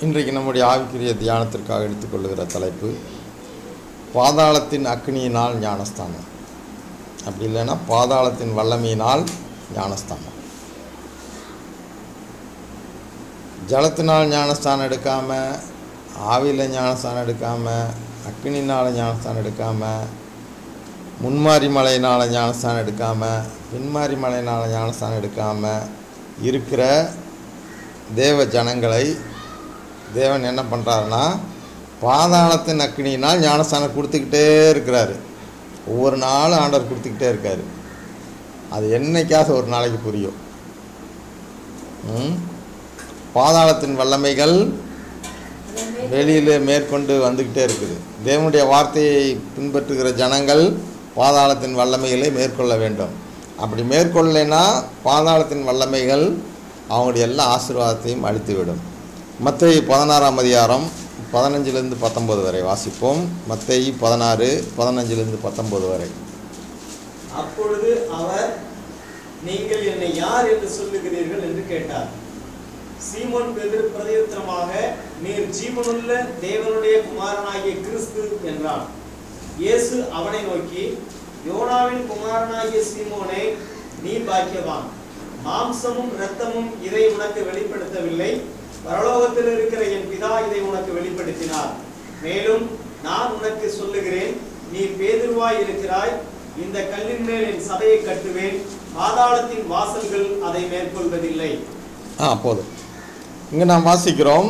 இன்றைக்கு நம்முடைய ஆவிக்குரிய தியானத்திற்காக எடுத்துக்கொள்ளுகிற தலைப்பு பாதாளத்தின் அக்னியினால் ஞானஸ்தானம் அப்படி இல்லைன்னா பாதாளத்தின் வல்லமையினால் ஞானஸ்தானம் ஜலத்தினால் ஞானஸ்தானம் எடுக்காமல் ஆவியில் ஞானஸ்தானம் எடுக்காமல் அக்னினால் ஞானஸ்தானம் எடுக்காமல் முன்மாரி மலையினால் ஞானஸ்தானம் எடுக்காமல் பின்மாரி மலையினால் ஞானஸ்தானம் எடுக்காமல் இருக்கிற தேவ ஜனங்களை தேவன் என்ன பண்ணுறாருன்னா பாதாளத்தின் அக்னியினால் ஞானஸ்தானம் கொடுத்துக்கிட்டே இருக்கிறாரு ஒவ்வொரு நாளும் ஆண்டவர் கொடுத்துக்கிட்டே இருக்காரு அது என்னைக்காவது ஒரு நாளைக்கு புரியும் ம்? பாதாளத்தின் வல்லமைகள் வெளியில் மேற்கொண்டு வந்துக்கிட்டே இருக்குது தேவனுடைய வார்த்தையை பின்பற்றுகிற ஜனங்கள் பாதாளத்தின் வல்லமைகளை மேற்கொள்ள வேண்டும் அப்படி மேற்கொள்ளலைன்னா பாதாளத்தின் வல்லமைகள் அவங்களுடைய எல்லா ஆசீர்வாதத்தையும் அழித்துவிடும் மத்தேயு பதினாறாம் அதிகாரம் பதினஞ்சிலிருந்து பத்தொன்பது வரை வாசிப்போம் மத்தேயு பதினாறு பதினஞ்சிலிருந்து பத்தொன்பது வரை அப்பொழுது அவர் நீங்கள் என்னை யார் என்று சொல்லுகிறீர்கள் என்று கேட்டார் சீமோன் பேதுரு பிரதியுத்தரமாக நீர் ஜீவனுள்ள தேவனுடைய குமாரனாகிய கிறிஸ்து என்றான் இயேசு அவனை நோக்கி யோனாவின் குமாரனாகிய சீமோனே நீ பாக்கியவான் மாம்சமும் இரத்தமும் இதை உனக்கு வெளிப்படுத்தவில்லை பரலோகத்தில் இருக்கிற என் பிதா இதை உனக்கு வெளிப்படுத்தினார் மேலும் நான் உனக்கு சொல்லுகிறேன் நீ பேதுருவாய் இருக்கிறாய் இந்த கல்லின் மேல் என் சபையை கட்டுவேன் பாதாளத்தின் வாசல்கள் அதை மேற்கொள்வதில்லை ஆ போதும் இங்கே நாம் வாசிக்கிறோம்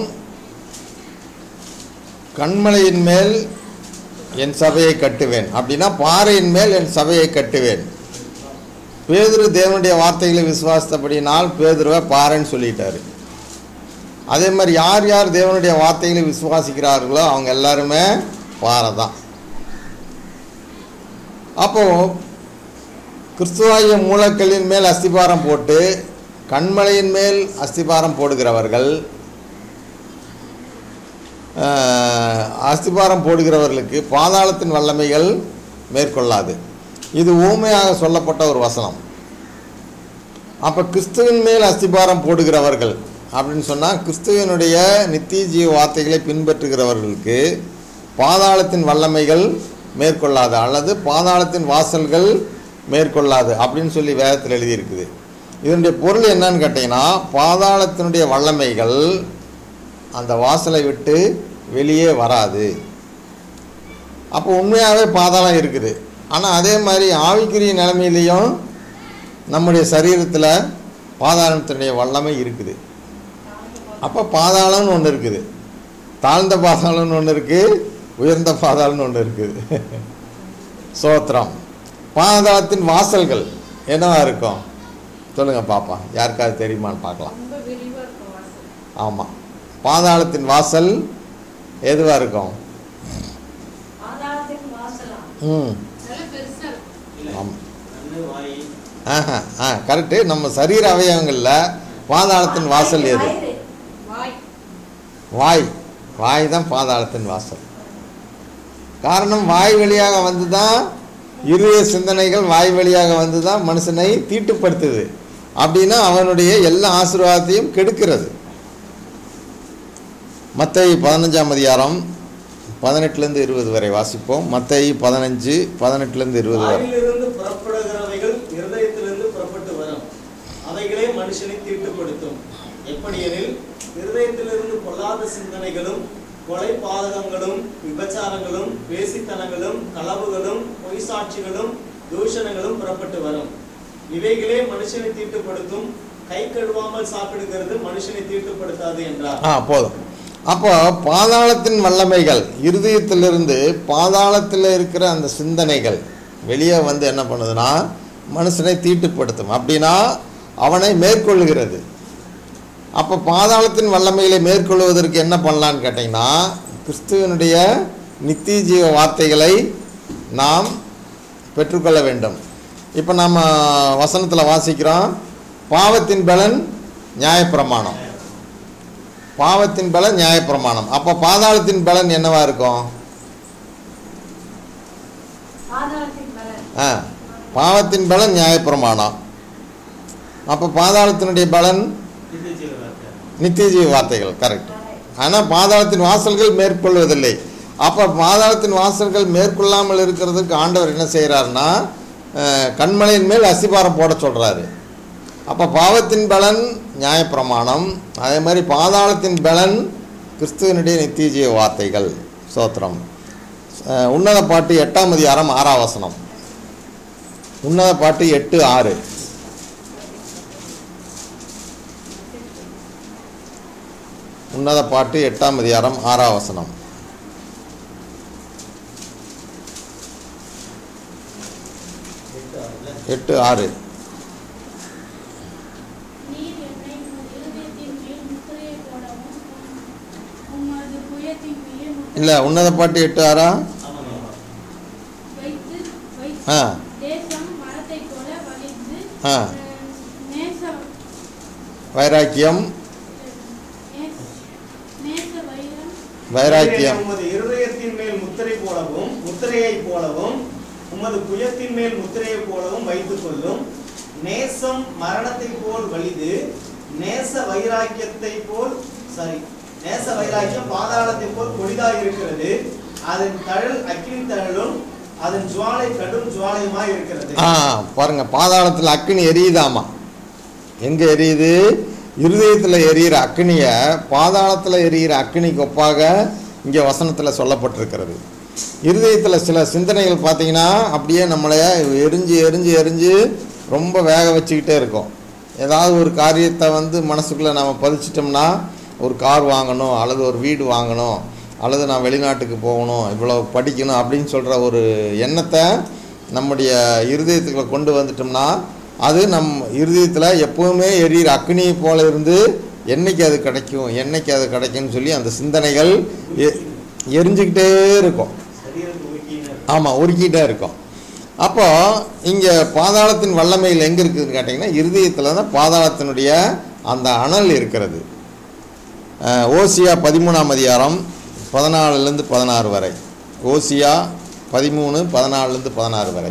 கண்மலையின் மேல் என் சபையை கட்டுவேன் அப்படின்னா பாறையின் மேல் என் சபையை கட்டுவேன் பேதுரு தேவனுடைய வார்த்தைகளை விசுவாசித்தபடினால் பேதுருவை பாறைன்னு சொல்லிட்டாரு அதே மாதிரி யார் யார் தேவனுடைய வார்த்தைகளை விசுவாசிக்கிறார்களோ அவங்க எல்லாருமே பாறை தான் அப்போது கிறிஸ்துவாய மூலக்கல்லின் மேல் அஸ்திபாரம் போட்டு கண்மலையின் மேல் அஸ்திபாரம் போடுகிறவர்கள் ஆஹ், அஸ்திபாரம் போடுகிறவர்களுக்கு பாதாளத்தின் வல்லமைகள் மேற்கொள்ளாது இது ஊமையாக சொல்லப்பட்ட ஒரு வசனம் அப்போ கிறிஸ்துவின் மேல் அஸ்திபாரம் போடுகிறவர்கள் அப்படின்னு சொன்னால் கிறிஸ்துவனுடைய நித்திய ஜீவ வார்த்தைகளை பின்பற்றுகிறவர்களுக்கு பாதாளத்தின் வல்லமைகள் மேற்கொள்ளாது அல்லது பாதாளத்தின் வாசல்கள் மேற்கொள்ளாது அப்படின்னு சொல்லி வேதத்தில் எழுதியிருக்குது இதனுடைய பொருள் என்னன்னு கேட்டிங்கன்னா பாதாளத்தினுடைய வல்லமைகள் அந்த வாசலை விட்டு வெளியே வராது அப்போ உண்மையாகவே பாதாளம் இருக்குது ஆனால் அதே மாதிரி ஆவிக்குரிய நிலைமையிலையும் நம்முடைய சரீரத்தில் பாதாளத்தினுடைய வல்லமை இருக்குது அப்போ பாதாளம்னு ஒன்று இருக்குது தாழ்ந்த பாதாளம்னு ஒன்று இருக்குது உயர்ந்த பாதாளம்னு ஒன்று இருக்குது சோத்திரம் பாதாளத்தின் வாசல்கள் என்னவா இருக்கும் சொல்லுங்கள் பாப்பா யாருக்காவது தெரியுமான்னு பார்க்கலாம் ரொம்ப விரிவா இருக்கும் வாசல் ஆமாம் பாதாளத்தின் வாசல் எதுவாக இருக்கும் பாதாளத்தின் வாசலா ம் நல்ல பெருசா இருக்கும் இல்ல ஆமாம் கண்ணு வாய் ஆஹா ஆ கரெக்டு நம்ம சரீர அவயவங்களில் பாதாளத்தின் வாசல் எது வயிறு, வாய் வாய் வாய் தான் பாதாளத்தின் வாசல் காரணம் வாய் வழியாக வந்து தான் இருதய சிந்தனைகள் வாய் வழியாக வந்து தான் மனுஷனை தீட்டுப்படுத்துது அப்படின்னா அவனுடைய எல்லா ஆசீர்வாதத்தையும் கெடுக்கிறது மத்தேயு பதினஞ்சாம் அதிகாரம் பதினெட்டுலேருந்து இருபது வரை வாசிப்போம் மத்தேயு பதினஞ்சு பதினெட்டுலேருந்து இருபது வரை வாயிலிருந்து புறப்படுகிறவைகள் இருதயத்திலிருந்து புறப்பட்டு வரும் அவைகளே மனுஷனை தீட்டுப்படுத்தும் எப்படியெனில் இருதயத்திலிருந்து பொல்லாத சிந்தனைகளும் கொலை பாதகங்களும் விபச்சாரங்களும் வேசித்தனங்களும் களவுகளும் பொய் சாட்சிகளும் தூஷணங்களும் புறப்பட்டு வரும் இவைகளே மனுஷனை தீட்டுப்படுத்தும் கை கழுவாமல் சாப்பிடுகிறது மனுஷனை தீட்டுப்படுத்தாது என்றார் ஆ போதும் அப்போ பாதாளத்தின் வல்லமைகள் இருதயத்திலிருந்து பாதாளத்தில் இருக்கிற அந்த சிந்தனைகள் வெளியே வந்து என்ன பண்ணுதுன்னா மனுஷனை தீட்டுப்படுத்தும் அப்படின்னா அவனை மேற்கொள்ளுகிறது அப்போ பாதாளத்தின் வல்லமைகளை மேற்கொள்வதற்கு என்ன பண்ணலான்னு கேட்டிங்கன்னா கிறிஸ்துவனுடைய நித்திய ஜீவ வார்த்தைகளை நாம் பெற்றுக்கொள்ள வேண்டும் இப்போ நம்ம வசனத்தில் வாசிக்கிறோம் பாவத்தின் பலன் நியாயப்பிரமாணம் பாவத்தின் பலன் நியாயப்பிரமாணம் அப்போ பாதாளத்தின் பலன் என்னவா இருக்கும் பாதாளத்தின் பலன் ஆ பாவத்தின் பலன் நியாயப்பிரமாணம் அப்போ பாதாளத்தினுடைய பலன் இது ஜீவ வார்த்தை. நித்திய ஜீவ வார்த்தைகள் கரெக்ட் ஆனால் பாதாளத்தின் வாசல்கள் மேற்கொள்வதில்லை அப்போ பாதாளத்தின் வாசல்கள் மேற்கொள்ளாமல் இருக்கிறதுக்கு ஆண்டவர் என்ன செய்கிறாருன்னா அஹ், கண்மலையின் மேல் அசிபாரம் போட சொல்கிறாரு அப்போ பாவத்தின் பலன் நியாயப்பிரமாணம் அதே மாதிரி பாதாளத்தின் பலன் கிறிஸ்துவனுடைய நித்திய ஜீவ வார்த்தைகள் சோத்திரம் அஹ், உன்னத பாட்டு எட்டாம் அதிகாரம் ஆறாம் வசனம் உன்னத பாட்டு எட்டு ஆறு உன்னத பாட்டு எட்டாம் அதிகாரம் ஆறாம் வசனம் எட்டு ஆறுல. எட்டு ஆறு நீர் என்னை உமது இருதயத்தின் மேல் முத்திரையை போடவும் உமது புயத்தின் மேல் முத்திரை இல்லை உன்னத பாட்டு எட்டு ஆறா ஆமாங்க, ஆமா. வைத்து ஆ வைத்து தேசம் மரத்தைப் போல வலிந்து ஆ அஹ், நேச வைராக்கியம் நேச- நேச வைரம் வைராக்கியம் உமது இருதயத்தின் மேல் முத்திரை போலவும் முத்திரையைப் போலவும் உமது புயத்தின் மேல் முத்திரையைப் போலவும் வைத்துக் கொள்ளும் நேசம் மரணத்தை போல் வலிது நேச வைராக்கியத்தை போல் சாரி நேச வைராக்கியம் பாதாளத்தை போல் கொடிதாக இருக்கிறது அதன் தழல் அக்கினி தழலும் அதன் ஜுவாலை கடும் ஜுவாலையுமாய் இருக்கிறது ஆ பாருங்க பாதாளத்தில் அக்கினி எரியுதாமா எங்கே எரியுது இருதயத்தில் எரியிற அக்கினியை பாதாளத்தில் எரியிற அக்கினிக்கு ஒப்பாக இங்கே வசனத்தில் சொல்லப்பட்டிருக்கிறது இருதயத்தில் சில சிந்தனைகள் பார்த்தீங்கன்னா அப்படியே நம்மளை எரிஞ்சு எரிஞ்சு எரிஞ்சு ரொம்ப வேக வச்சுக்கிட்டே இருக்கும் ஏதாவது ஒரு காரியத்தை வந்து மனசுக்குள்ளே நம்ம பதிச்சிட்டோம்னா ஒரு கார் வாங்கணும் அல்லது ஒரு வீடு வாங்கணும் அல்லது நான் வெளிநாட்டுக்கு போகணும் இவ்வளோ படிக்கணும் அப்படின்னு சொல்கிற ஒரு எண்ணத்தை நம்முடைய இருதயத்துக்குள்ள கொண்டு வந்துட்டோம்னா அது நம் இருதயத்தில் எப்பவுமே எரியிற அக்னி போல இருந்து என்னைக்கு அது கிடைக்கும் என்னைக்கு அது கிடைக்கும்னு சொல்லி அந்த சிந்தனைகள் எ- எரிஞ்சுக்கிட்டே இருக்கும் சரீரத்தை உருக்கின ஆமாம் உருக்கிட்டே இருக்கும் அப்போ இங்கே பாதாளத்தின் வல்லமையில் எங்கே இருக்குதுன்னு கேட்டிங்கன்னா இருதயத்தில் தான் பாதாளத்தினுடைய அந்த அனல் இருக்கிறது அஹ், ஓசியா பதிமூணாம் அதிகாரம் பதினாலுலேருந்து பதினாறு வரை ஓசியா பதிமூணு பதினாலுலேருந்து பதினாறு வரை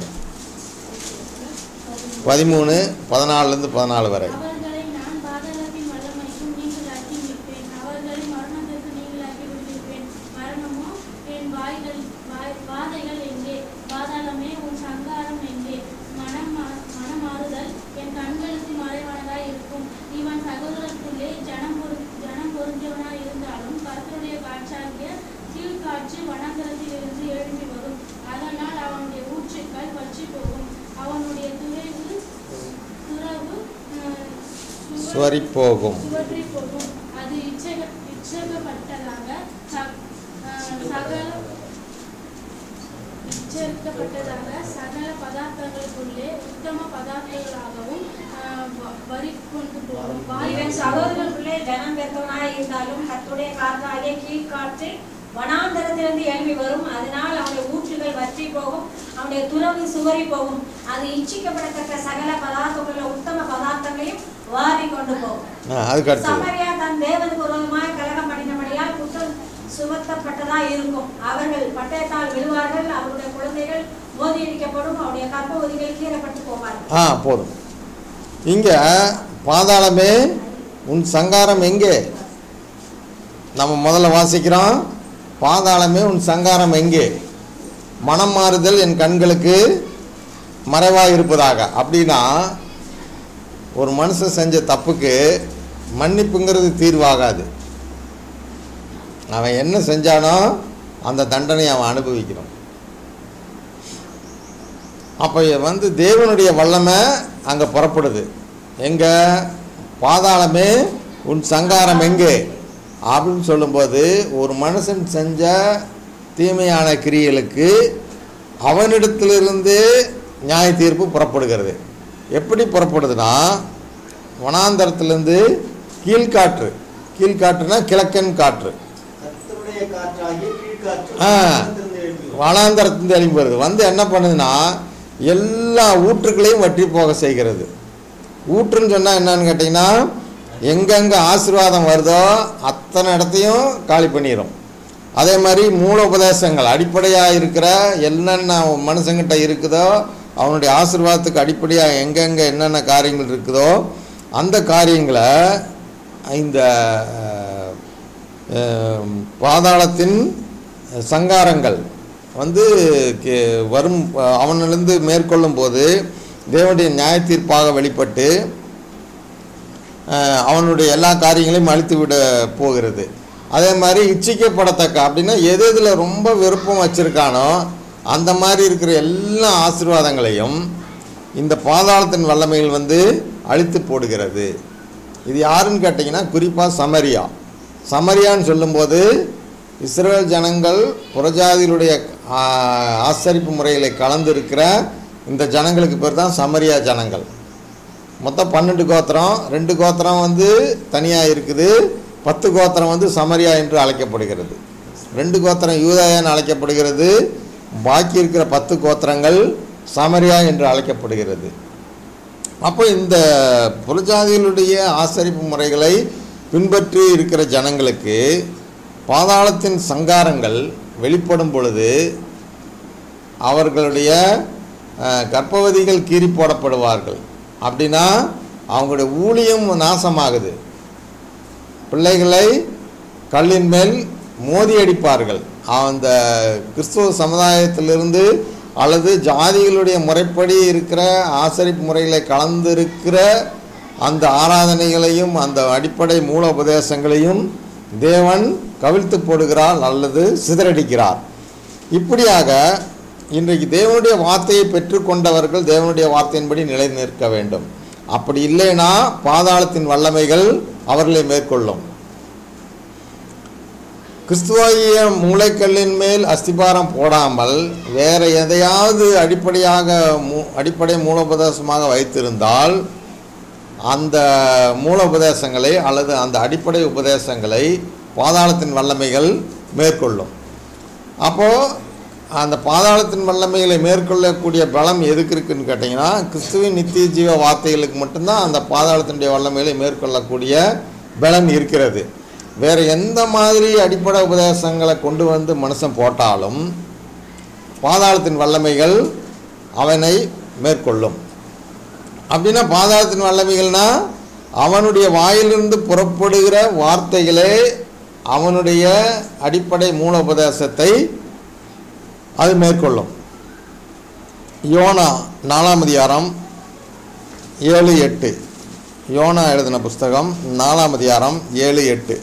பதிமூணு பதினாலுலேருந்து பதினாலு வரை அவர்களை நான் பாதாளத்தின் வல்லமைக்கும் நீங்களாக்கி விடுவேன் அவர்களை மரணத்திற்கு நீங்களாக்கி விடுவிப்பேன் மரணமோ என் வாய்கள் வாய் வாதைகள் எங்கே பாதாளமே உன் சங்காரம் எங்கே மனம் மா- மனமாறுதல் என் கண்களுக்கு மறைவானதாய் இருக்கும் இவன் சகோதரருக்குள்ளே ஜனம் பொரு ஜனம் பொருந்தியவனாய் இருந்தாலும் கர்த்தருடைய காற்றாகிய கீழ்காற்று வனாந்தரத்திலிருந்து எழும்பி வரும் அதனால் அவனுடைய ஊற்றுக்கள் வற்றி போகும் அவனுடைய துறைவு துறவு அஹ், சுவர்- சுவரி போகும் சுவற்றி போகும் அது இச்சக இச்சகப்பட்டதாக ச- அஹ், சகல இச்சரிக்கப்பட்டதாக சகல பதார்த்தங்களுக்குள்ளே உத்தம பதார்த்தங்களாகவும் அஹ், வ- வரி கொண்டு போகும் இவன் வாய்கள் சகோதரர்களுக்குள்ளே ஜனம் பெற்றவனாய் இருந்தாலும் கர்த்தருடைய காற்றாகிய கீழ்காற்று வனாந்தரத்திலிருந்து எழும்பி வரும் அதனால் அவனுடைய ஊற்றுகள் வற்றி போகும் அவனுடைய துறவு சுவரி போகும் அது இச்சிக்கப்படத்தக்க சகல பதார்த்தங்களுள்ள உத்தம பதார்த்தங்களையும் வாரி கொண்டு போகும் ஆ, அதுக்கு அடுத்தது சமரியா தன் தேவனுக்கு விரோதமாய் கலகம் பண்ணினபடியால் குற்றம் சுமத்தப்பட்டதா இருக்கும் அவர்கள் பட்டயத்தால் விழுவார்கள் அவருடைய குழந்தைகள் மோதியடிக்கப்படும் அவருடைய கற்பவதிகள் கீறப்பட்டு போவார்கள் ஆ போதும் இங்கே பாதாளமே உன் சங்காரம் எங்கே நம்ம முதல்ல வாசிக்கிறோம் பாதாளமே உன் சங்காரம் எங்கே மனம் மாறுதல் என் கண்களுக்கு மறைவாக இருப்பதாக அப்படின்னா ஒரு மனுஷன் செஞ்ச தப்புக்கு மன்னிப்புங்கிறது தீர்வாகாது அவன் என்ன செஞ்சானோ அந்த தண்டனை அவன் அனுபவிக்கணும் அப்போ வந்து தேவனுடைய வல்லமை அங்கே புறப்படுது எங்கே பாதாளமே உன் சங்காரம் எங்கே அப்படின்னு சொல்லும்போது ஒரு மனுஷன் செஞ்ச தீமையான கிரியைகளுக்கு அவனிடத்திலிருந்து நியாய தீர்ப்பு புறப்படுகிறது எப்படி புறப்படுதுன்னா வனாந்தரத்திலிருந்து கீழ்காற்று கீழ்காற்றுனா கிழக்கன் காற்று கர்த்தருடைய காற்றாகிய கீழ்காற்று ஆ. வனாந்தரத்திலிருந்து எழும்பி வரும். வனாந்தரத்திலிருந்து எழும்பி வருது வந்து என்ன பண்ணுதுன்னா எல்லா ஊற்றுக்களையும் வற்றி போக செய்கிறது ஊற்றுன்னு சொன்னால் என்னன்னு கேட்டிங்கன்னா எங்கெங்கே ஆசீர்வாதம் வருதோ அத்தனை இடத்தையும் காலி பண்ணிடும் அதே மாதிரி மூல உபதேசங்கள் அடிப்படையாக இருக்கிற என்னென்ன மனுஷங்கிட்ட இருக்குதோ அவனுடைய ஆசீர்வாதத்துக்கு அடிப்படையாக எங்கெங்கே என்னென்ன காரியங்கள் இருக்குதோ அந்த காரியங்களை இந்த அஹ், பாதாளத்தின் சங்காரங்கள் வந்து கே- வரும் அவனிலிருந்து மேற்கொள்ளும் போது தேவனுடைய நியாய தீர்ப்பாக வெளிப்பட்டு அஹ், அவனுடைய எல்லா காரியங்களையும் அழித்து விட போகிறது அதே மாதிரி இச்சிக்கப்படத்தக்க அப்படின்னா எது எதில் ரொம்ப விருப்பம் வச்சுருக்கானோ அந்த மாதிரி இருக்கிற எல்லா ஆசீர்வாதங்களையும் இந்த பாதாளத்தின் வல்லமைகள் வந்து அழித்து போடுகிறது இது யாருன்னு கேட்டிங்கன்னா குறிப்பாக சமரியா சமரியான்னு சொல்லும்போது இஸ்ரேல் ஜனங்கள் புறஜாதிகளுடைய ஆ, ஆசரிப்பு முறைகளை கலந்திருக்கிற இந்த ஜனங்களுக்கு பேர் தான் சமரியா ஜனங்கள் மொத்தம் பன்னெண்டு கோத்திரம் ரெண்டு கோத்திரம் வந்து தனியாக இருக்குது பத்து கோத்திரம் வந்து சமரியா என்று அழைக்கப்படுகிறது ரெண்டு கோத்திரம் யூதாயான்னு அழைக்கப்படுகிறது பாக்கி இருக்கிற பத்து கோத்திரங்கள் சமரியா என்று அழைக்கப்படுகிறது அப்போ இந்த புறஜாதிகளுடைய ஆசரிப்பு முறைகளை பின்பற்றி இருக்கிற ஜனங்களுக்கு பாதாளத்தின் சங்காரங்கள் வெளிப்படும் பொழுது அவர்களுடைய அஹ், கர்ப்பவதிகள் கீறி போடப்படுவார்கள் அப்படின்னா அவங்களுடைய ஊழியம் நாசமாகுது பிள்ளைகளை கல்லின் மேல் மோதி அடிப்பார்கள் அந்த கிறிஸ்துவ சமுதாயத்திலிருந்து அல்லது ஜாதிகளுடைய முறைப்படி இருக்கிற ஆசரிப்பு முறைகளை கலந்திருக்கிற அந்த ஆராதனைகளையும் அந்த அடிப்படை மூல உபதேசங்களையும் தேவன் கவிழ்த்து போடுகிறார் அல்லது சிதறடிக்கிறார் இப்படியாக இன்றைக்கு தேவனுடைய வார்த்தையை பெற்றுக்கொண்டவர்கள் தேவனுடைய வார்த்தையின்படி நிலை நிற்க வேண்டும் அப்படி இல்லைன்னா பாதாளத்தின் வல்லமைகள் அவர்களை மேற்கொள்ளும் கிறிஸ்துவாகிய மூளைக்கல்லின் மேல் அஸ்திபாரம் போடாமல் வேற எதையாவது அடிப்படையாக மூ அடிப்படை மூலோபதேசமாக வைத்திருந்தால் அந்த மூல உபதேசங்களை அல்லது அந்த அடிப்படை உபதேசங்களை பாதாளத்தின் வல்லமைகள் மேற்கொள்ளும் அப்போது அந்த பாதாளத்தின் வல்லமைகளை மேற்கொள்ளக்கூடிய பலம் எதுக்கு இருக்குன்னு கேட்டிங்கன்னா கிறிஸ்துவின் நித்திய ஜீவ வார்த்தைகளுக்கு மட்டும்தான் அந்த பாதாளத்தினுடைய வல்லமைகளை மேற்கொள்ளக்கூடிய பலன் இருக்கிறது வேறு எந்த மாதிரி அடிப்படை உபதேசங்களை கொண்டு வந்து மனுஷன் போட்டாலும் பாதாளத்தின் வல்லமைகள் அவனை மேற்கொள்ளும் அப்படின்னா பாதாளத்தின் வல்லமைகள்னா அவனுடைய வாயிலிருந்து புறப்படுகிற வார்த்தைகளே அவனுடைய அடிப்படை மூல உபதேசத்தை அது மேற்கொள்ளும் யோனா நாலாம் அதிகாரம் ஏழு எட்டு யோனா எழுதின புஸ்தகம் நாலாம் அதிகாரம் ஏழு எட்டு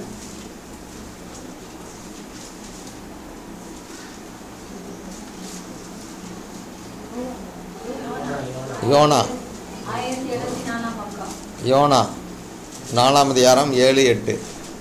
யோனா ஆயிரத்தி எழுபத்தி நாலாம் பக்கம் யோனா நாலாம் அதிகாரம் ஏழு எட்டு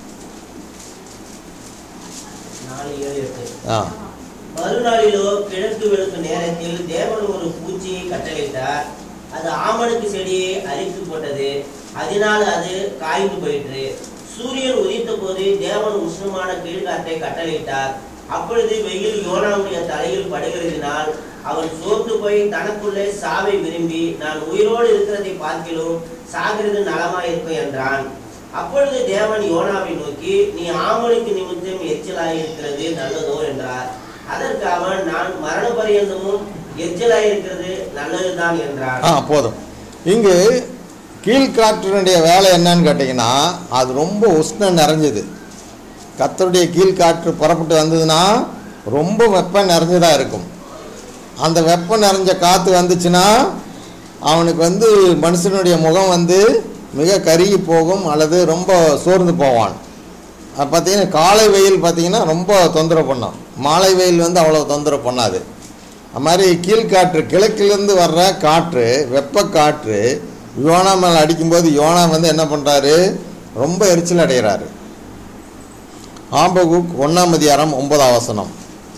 நாலு ஏழு எட்டு ஆ மறுநாளிலோ கிழக்கு வெளுக்கு நேரத்தில் தேவன் ஒரு பூச்சியை கட்டளையிட்டார் அது ஆமணக்கு செடியை அரித்து போட்டது அதனால் அது காய்ந்து போயிற்று சூரியன் உதித்த போது தேவன் உஷ்ணமான கீழ்காற்றை கட்டளையிட்டார் அப்பொழுது வெயில் யோனாவுடைய தலையில் படுகிறதினால் அவன் சோர்ந்து போய் தனக்குள்ளே சாவை விரும்பி நான் உயிரோடு இருக்கிறதை பார்க்கிலும் சாகிறது நலமாயிருக்கும் என்றான் அப்பொழுது தேவன் யோனாவை நோக்கி நீ ஆமனுக்கு நிமித்தம் எச்சலாயிருக்கிறது நல்லதோ என்றார் அதற்கு அவன் நான் மரண பரியந்தமும் எச்சலாயிருக்கிறது நல்லதுதான் என்றான் ஆ போதும் இங்கு கீழ்காற்றினுடைய வேலை என்னன்னு கேட்டிங்கன்னா அது ரொம்ப உஷ்ணம் நிறைஞ்சது கத்தருடைய கீழ்காற்று புறப்பட்டு வந்ததுன்னா ரொம்ப வெப்பம் நிறைஞ்சதாக இருக்கும் அந்த வெப்பம் நிறைஞ்ச காற்று வந்துச்சுன்னா அவனுக்கு வந்து மனுஷனுடைய முகம் வந்து மிக கருகி போகும் அல்லது ரொம்ப சோர்ந்து போவான் அது பார்த்தீங்கன்னா காலை வெயில் பார்த்தீங்கன்னா ரொம்ப தொந்தரவு பண்ணும் மாலை வெயில் வந்து அவ்வளோ தொந்தரவு பண்ணாது அது மாதிரி கீழ்காற்று கிழக்கிலிருந்து வர்ற காற்று வெப்ப காற்று யோனா மேலே அடிக்கும்போது யோனா வந்து என்ன பண்ணுறாரு ரொம்ப எரிச்சல் அடைகிறாரு ஆம்பகுக் ஒன்றாம் அதிகாரம் ஒன்பதாம் வசனம்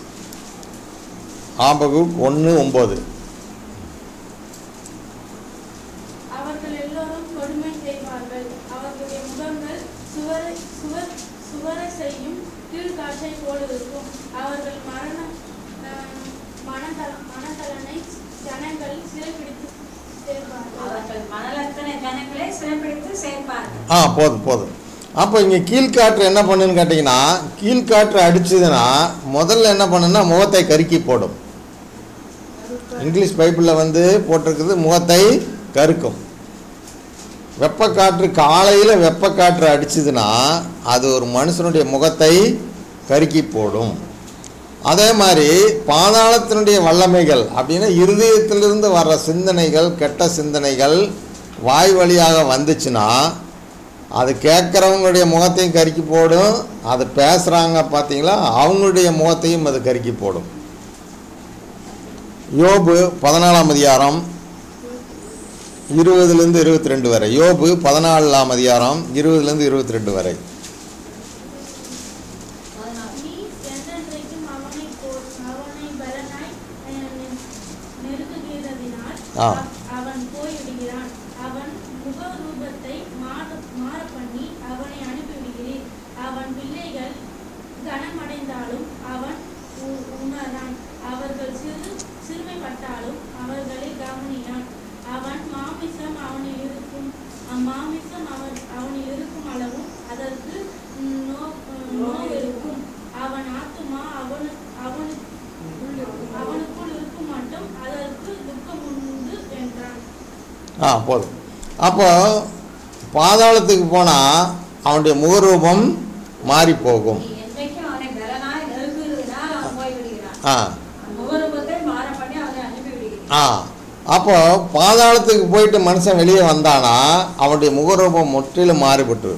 ஆம்பகுக் ஒன்று ஒம்பது அவர்கள் எல்லோரும் கொடுமை செய்வார்கள் அவர்களுடைய முகங்கள் சுவரை சுவர் சுவரை செய்யும் கீழ்காற்றை போல் இருக்கும் அவர்கள் மரண அஹ், மனதள மனதளனை ஜனங்கள் சிறைப்பிடித்து சேர்ப்பார்கள் அவர்கள் மணலத்தனை ஜனங்களை சிறைப்பிடித்து சேர்ப்பார்கள் ஆ போதும் போதும் அப்போ இங்கே கீழ்காற்று என்ன பண்ணுன்னு கேட்டிங்கன்னா கீழ்காற்று அடிச்சதுன்னா முதல்ல என்ன பண்ணுன்னா முகத்தை கருக்கி போடும் இங்கிலீஷ் பைபிளில் வந்து போட்டிருக்குது முகத்தை கருக்கும் வெப்பக்காற்று காலையில் வெப்பக்காற்று அடிச்சுதுன்னா அது ஒரு மனுஷனுடைய முகத்தை கருக்கி போடும் அதே மாதிரி பாதாளத்தினுடைய வல்லமைகள் அப்படின்னா இருதயத்திலிருந்து வர்ற சிந்தனைகள் கெட்ட சிந்தனைகள் வாய் வழியாக வந்துச்சுன்னா அது கேட்குறவங்களுடைய முகத்தையும் கருக்கி போடும் அது பேசுகிறாங்க பார்த்தீங்களா அவங்களுடைய முகத்தையும் அது கருக்கி போடும் யோபு பதினாலாம் அதிகாரம் இருபதுலேருந்து இருபத்தி ரெண்டு வரை யோபு பதினாலாம் அதிகாரம் இருபதுலேருந்து இருபத்தி ரெண்டு வரை நீ என்றென்றைக்கும் அவனைப் போ- அவனை பலனாய், அஹ், நெருக்குகிறதினால் ஆ. அவ- அவன் போய்விடுகிறான். அவன் முகரூபத்தை மாற- மாறப்பண்ணி அவனை அனுப்பிவிடுகிறீர். அவன் பிள்ளைகள் கனமடைந்தாலும் அவன் உ- உணரான். அவர்கள் சிறு சிறுமைப்பட்டாலும் அவர்களை கவனியான். அவன் மாமிசம் அவனில் இருக்கும் அம்மாமிசம் அவன் அவனில் இருக்கும் அளவும் அதற்கு நோ- நோவிருக்கும். அவன் ஆத்துமா அவனு அவனு அவனுக்குள் இருக்கும் மட்டும் அதற்கு துக்கம் உண்டு என்றான் ஆ போதும் அப்போ பாதாளத்துக்கு போனால் அவனுடைய முகரூபம் மாறி போகும் நீ என்றைக்கும் அவனை பலனாய் நெருங்குகிறதினால் அவன் போய்விடுகிறான் ஆ முகரூபத்தை மாற பண்ணி அவனை அனுப்பி விடுகிறான் ஆ அப்போ பாதாளத்துக்கு போயிட்டு மனுஷன் வெளியே வந்தானா அவனுடைய முகரூபம் முற்றிலும் மாறிவிட்டு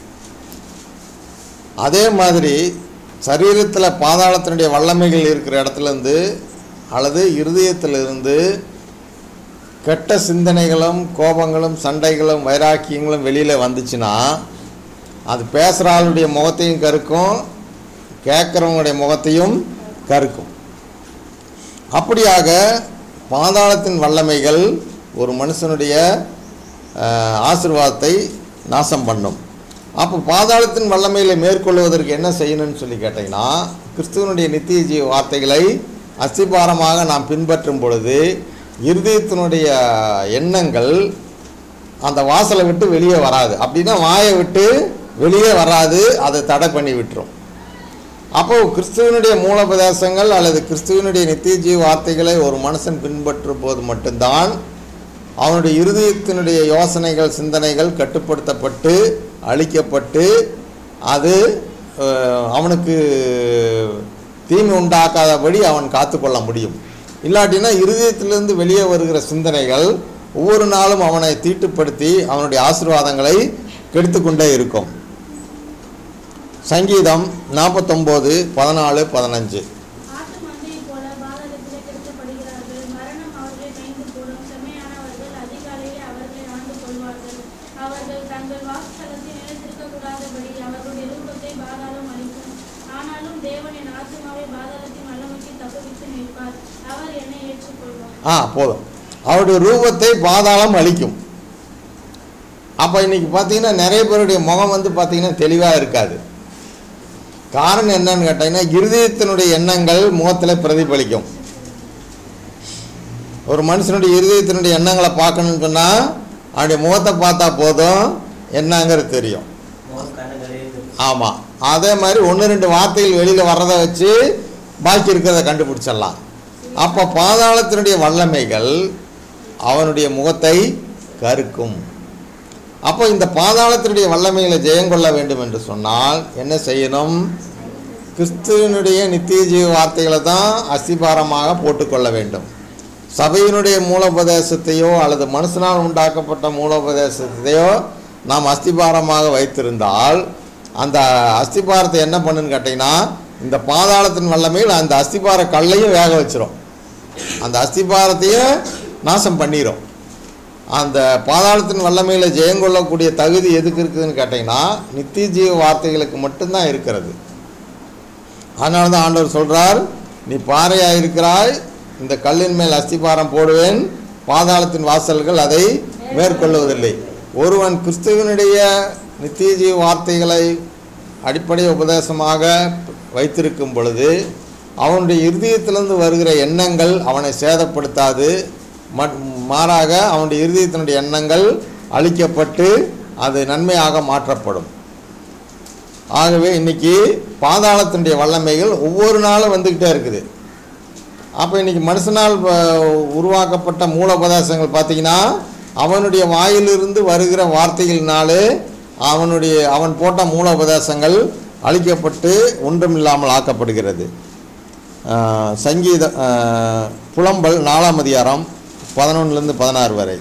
அதே மாதிரி சரீரத்தில் பாதாளத்தினுடைய வல்லமைகள் இருக்கிற இடத்துலேருந்து அல்லது இருதயத்திலிருந்து கெட்ட சிந்தனைகளும் கோபங்களும் சண்டைகளும் வைராக்கியங்களும் வெளியில் வந்துச்சுன்னா அது பேசுகிற ஆளுடைய முகத்தையும் கருக்கும் கேட்குறவங்களுடைய முகத்தையும் கருக்கும் அப்படியாக பாதாளத்தின் வல்லமைகள் ஒரு மனுஷனுடைய அஹ், ஆசீர்வாதத்தை நாசம் பண்ணும் அப்போ பாதாளத்தின் வல்லமைகளை மேற்கொள்வதற்கு என்ன செய்யணும்னு சொல்லி கேட்டிங்கன்னா கிறிஸ்துவனுடைய நித்திய ஜீவ வார்த்தைகளை அஸ்திபாரமாக நாம் பின்பற்றும் பொழுது இருதயத்தினுடைய எண்ணங்கள் அந்த வாசலை விட்டு வெளியே வராது அப்படின்னா வாயை விட்டு வெளியே வராது அதை தடை பண்ணி விட்டுரும் அப்போ கிறிஸ்துவனுடைய மூலோபதேசங்கள் அல்லது கிறிஸ்துவனுடைய நித்திய ஜீவ வார்த்தைகளை ஒரு மனுஷன் பின்பற்றும் போது மட்டும்தான் அவனுடைய இருதயத்தினுடைய யோசனைகள் சிந்தனைகள் கட்டுப்படுத்தப்பட்டு அழிக்கப்பட்டு அது அஹ், அவனுக்கு தீமை உண்டாக்காதபடி அவன் காத்துக்கொள்ள முடியும் இல்லாட்டினா இருதயத்திலிருந்து வெளியே வருகிற சிந்தனைகள் ஒவ்வொரு நாளும் அவனை தீட்டுப்படுத்தி அவனுடைய ஆசீர்வாதங்களை கெடுத்துக்கொண்டே இருக்கும் சங்கீதம் நாற்பத்தொம்போது பதினாலு பதினஞ்சு ஆட்டு மந்தையைப் போல பாதாளத்திலே கிடத்தப்படுகிறார்கள் மரணம் அவர்களை மேய்ந்து போடும் செம்மையானவர்கள் அதிகாலையிலே அவர்களை ஆண்டு கொள்வார்கள் அவர்கள் தங்கள் வாசஸ்தலத்தில் நிலைத்திருக்கக்கூடாதபடி அவர்களுடைய ரூபத்தை பாதாளம் அளிக்கும் ஆனாலும் தேவன் என் ஆத்துமாவை பாதாளத்தின் வல்லமைக்கு தப்புவித்து நிற்பார் அவர் என்னை ஏற்றுக்கொள்வார் ஆ போதும் அவருடைய ரூபத்தை பாதாளம் அளிக்கும் அப்போ இன்னைக்கு பார்த்தீங்கன்னா நிறைய பேருடைய முகம் வந்து பார்த்தீங்கன்னா தெளிவாக இருக்காது காரணம் என்னன்னு கேட்டிங்கன்னா இருதயத்தினுடைய எண்ணங்கள் முகத்தில் பிரதிபலிக்கும் ஒரு மனுஷனுடைய இருதயத்தினுடைய எண்ணங்களை பார்க்கணும்னு சொன்னால் அவனுடைய முகத்தை பார்த்தா போதும் என்னங்கிறது தெரியும் முகம் கண்ணுகளே ஆமாம் அதே மாதிரி ஒன்று ரெண்டு வார்த்தைகள் வெளியில் வர்றதை வச்சு பாக்கி இருக்கிறத கண்டுபிடிச்சிடலாம் அப்போ பாதாளத்தினுடைய வல்லமைகள் அவனுடைய முகத்தை கருக்கும் அப்போ இந்த பாதாளத்தினுடைய வல்லமைகளை ஜெயங்கொள்ள வேண்டும் என்று சொன்னால் என்ன செய்யணும் கிறிஸ்துவனுடைய நித்திய ஜீவ வார்த்தைகளை தான் அஸ்திபாரமாக போட்டுக்கொள்ள வேண்டும் சபையினுடைய மூலோபதேசத்தையோ அல்லது மனுஷனால் உண்டாக்கப்பட்ட மூலோபதேசத்தையோ நாம் அஸ்திபாரமாக வைத்திருந்தால் அந்த அஸ்திபாரத்தை என்ன பண்ணுன்னு கேட்டிங்கன்னா இந்த பாதாளத்தின் வல்லமையில் அந்த அஸ்திபார கல்லையும் வேக வச்சிரும் அந்த அஸ்திபாரத்தையும் நாசம் பண்ணிடும் அந்த பாதாளத்தின் வல்லமையில் ஜெயங்கொள்ளக்கூடிய தகுதி எதுக்கு இருக்குதுன்னு கேட்டிங்கன்னா நித்திய ஜீவ வார்த்தைகளுக்கு மட்டும்தான் இருக்கிறது அதனால தான் ஆண்டவர் சொல்கிறார் நீ பாறையாக இருக்கிறாய் இந்த கல்லின் மேல் அஸ்திபாரம் போடுவேன் பாதாளத்தின் வாசல்கள் அதை மேற்கொள்வதில்லை ஒருவன் கிறிஸ்துவனுடைய நித்திய ஜீவ வார்த்தைகளை அடிப்படை உபதேசமாக வைத்திருக்கும் பொழுது அவனுடைய இருதயத்திலிருந்து வருகிற எண்ணங்கள் அவனை சேதப்படுத்தாது மட்- மாறாக அவனுடைய இருதயத்தினுடைய எண்ணங்கள் அழிக்கப்பட்டு அது நன்மையாக மாற்றப்படும் ஆகவே இன்னைக்கு பாதாளத்தினுடைய வல்லமைகள் ஒவ்வொரு நாளும் வந்துக்கிட்டே இருக்குது அப்போ இன்னைக்கு மனுஷனால் வ- உருவாக்கப்பட்ட மூலோபதேசங்கள் பார்த்தீங்கன்னா அவனுடைய வாயிலிருந்து வருகிற வார்த்தைகளினாலே அவனுடைய அவன் போட்ட மூலோபதேசங்கள் அழிக்கப்பட்டு ஒன்றுமில்லாமல் ஆக்கப்படுகிறது ஆஹ் சங்கீத ஆஹ் புலம்பல் நாலாம் அதிகாரம் பதினொன்றுலேருந்து பதினாறு வரை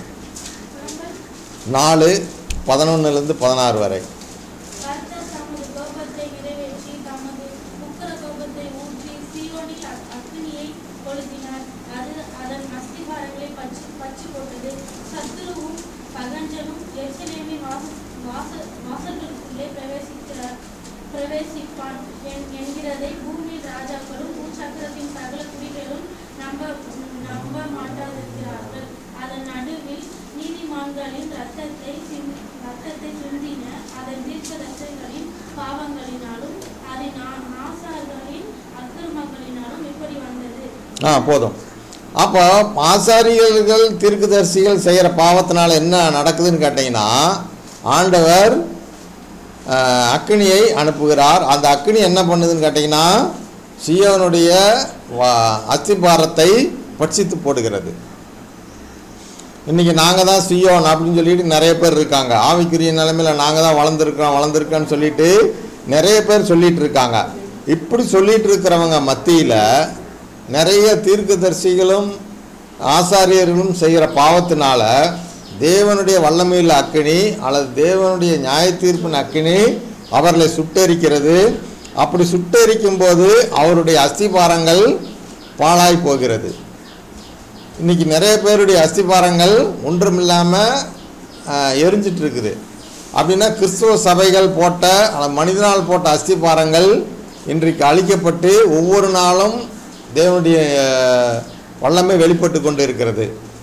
நாலு பதினொன்றுலேருந்து பதினாறு வரை கர்த்தர் தமது கோபத்தை நிறைவேற்றி தமது உக்கிர கோபத்தை ஊற்றி சீயோனில் அக்- அக்கினியை கொளுத்தினார் அது அதன் அஸ்திபாரங்களை பச்சு பச்சு போட்டது சத்துருவும் பகஞ்சனும் எருசலேமின் வாச வாச வாசல்களுக்குள்ளே பிரவேசிக்கிறார் பிரவேசிப்பான் என்- என்கிறதை பூமியின் ராஜாக்களும் பூச்சக்கரத்தின் சகல குடிகளும் நம்ப நம்ப மாட்டாதிருக்கிறார்கள் அதன் நடுவில் நீதிமான்களின் ரத்தத்தை சிந்தி- ரத்தத்தை சிந்தின அதன் தீர்க்கதரிசிகளின் பாவங்களினாலும் அதன் ஆ- ஆசார்களின் அக்கிரமங்களினாலும் இப்படி வந்தது ஆ போதும் அப்போ ஆசாரியர்கள் தீர்க்கதரிசிகள் செய்கிற பாவத்தினால என்ன நடக்குதுன்னு கேட்டிங்கன்னா ஆண்டவர் ஆஹ், அக்கினியை அனுப்புகிறார் அந்த அக்கினி என்ன பண்ணுதுன்னு கேட்டிங்கன்னா சியோனுடைய வா- அஸ்திபாரத்தை பட்சித்து போடுகிறது இன்றைக்கி நாங்கள் தான் சியோன் அப்படின்னு சொல்லிட்டு நிறைய பேர் இருக்காங்க ஆவிக்குரிய நிலைமையில் நாங்கள் தான் வளர்ந்துருக்கோம் வளர்ந்துருக்கோன்னு சொல்லிட்டு நிறைய பேர் சொல்லிட்டு இருக்காங்க இப்படி சொல்லிட்டு இருக்கிறவங்க மத்தியில் நிறைய தீர்க்கதரிசிகளும் ஆசாரியர்களும் செய்கிற பாவத்தினால தேவனுடைய வல்லமையில் அக்கினி அல்லது தேவனுடைய நியாய தீர்ப்பின் அக்கினி அவர்களை சுட்டெரிக்கிறது அப்படி சுட்டெரிக்கும் போது அவருடைய அஸ்திபாரங்கள் பாழாய் போகிறது இன்னைக்கு நிறைய பேருடைய அஸ்திபாரங்கள் ஒன்றுமில்லாமல் எரிஞ்சிட்டு இருக்குது அப்படின்னா கிறிஸ்துவ சபைகள் போட்ட அல்லது மனிதனால் போட்ட அஸ்திபாரங்கள் இன்றைக்கு அழிக்கப்பட்டு ஒவ்வொரு நாளும் தேவனுடைய அஹ், வல்லமை வெளிப்பட்டு கொண்டு இருக்கிறது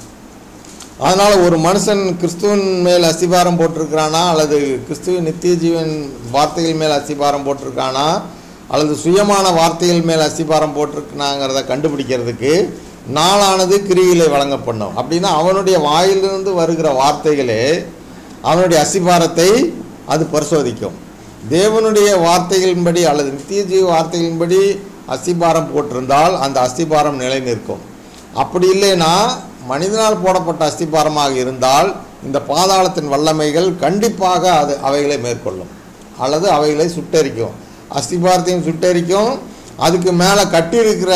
அதனால் ஒரு மனுஷன் கிறிஸ்துவின் மேல் அஸ்திபாரம் போட்டிருக்கிறானா அல்லது கிறிஸ்துவின் நித்திய ஜீவன் வார்த்தைகள் மேல் அஸ்திபாரம் போட்டிருக்கானா அல்லது சுயமான வார்த்தைகள் மேல் அஸ்திபாரம் போட்டிருக்காங்கிறத கண்டுபிடிக்கிறதுக்கு நாளானது கிரியிலே வழங்கப்படும் அப்படின்னா அவனுடைய வாயிலிருந்து வருகிற வார்த்தைகளே அவனுடைய அஸ்திபாரத்தை அது பரிசோதிக்கும் தேவனுடைய வார்த்தைகளின்படி அல்லது நித்திய ஜீவ வார்த்தைகளின்படி அஸ்திபாரம் போட்டிருந்தால் அந்த அஸ்திபாரம் நிலை நிற்கும் அப்படி இல்லைன்னா மனிதனால் போடப்பட்ட அஸ்திபாரமாக இருந்தால் இந்த பாதாளத்தின் வல்லமைகள் கண்டிப்பாக அது அவைகளை மேற்கொள்ளும் அல்லது அவைகளை சுட்டெரிக்கும் அஸ்திபாரத்தையும் சுட்டெரிக்கும் அதுக்கு மேலே கட்டியிருக்கிற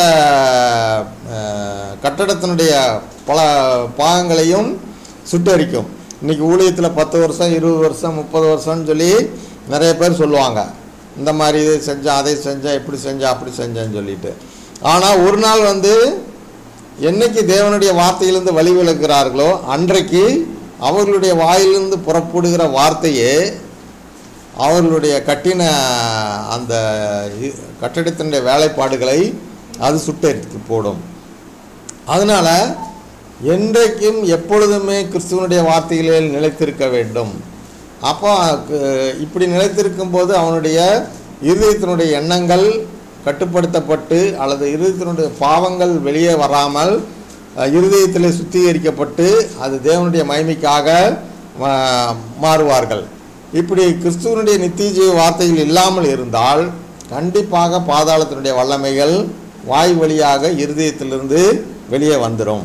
அஹ், கட்டடத்தினுடைய பல பாகங்களையும் சுட்டெரிக்கும் இன்றைக்கி ஊழியத்தில் பத்து வருஷம் இருபது வருஷம் முப்பது வருஷம்னு சொல்லி நிறைய பேர் சொல்லுவாங்க இந்த மாதிரி இதை செஞ்சேன் அதை செஞ்சேன் இப்படி செஞ்சேன் அப்படி செஞ்சேன்னு சொல்லிட்டு ஆனால் ஒரு நாள் வந்து என்னைக்கு தேவனுடைய வார்த்தையிலிருந்து வழி விலகுகிறார்களோ அன்றைக்கு அவர்களுடைய வாயிலிருந்து புறப்படுகிற வார்த்தையே அவர்களுடைய கட்டின அந்த இ- கட்டடத்தினுடைய வேலைப்பாடுகளை அது சுட்டெரித்து போடும் அதனால் என்றைக்கும் எப்பொழுதுமே கிறிஸ்துவனுடைய வார்த்தைகளில் நிலைத்திருக்க வேண்டும் அப்போ கு- இப்படி நிலைத்திருக்கும் போது அவனுடைய இருதயத்தினுடைய எண்ணங்கள் கட்டுப்படுத்தப்பட்டு அல்லது இருதயத்தினுடைய பாவங்கள் வெளியே வராமல் அஹ், இருதயத்திலே சுத்திகரிக்கப்பட்டு அது தேவனுடைய மகிமைக்காக அஹ், மாறுவார்கள் இப்படி கிறிஸ்துவனுடைய நித்திய ஜீவ வார்த்தைகள் இல்லாமல் இருந்தால் கண்டிப்பாக பாதாளத்தினுடைய வல்லமைகள் வாய் வழியாக இருதயத்திலிருந்து வெளியே வந்துடும்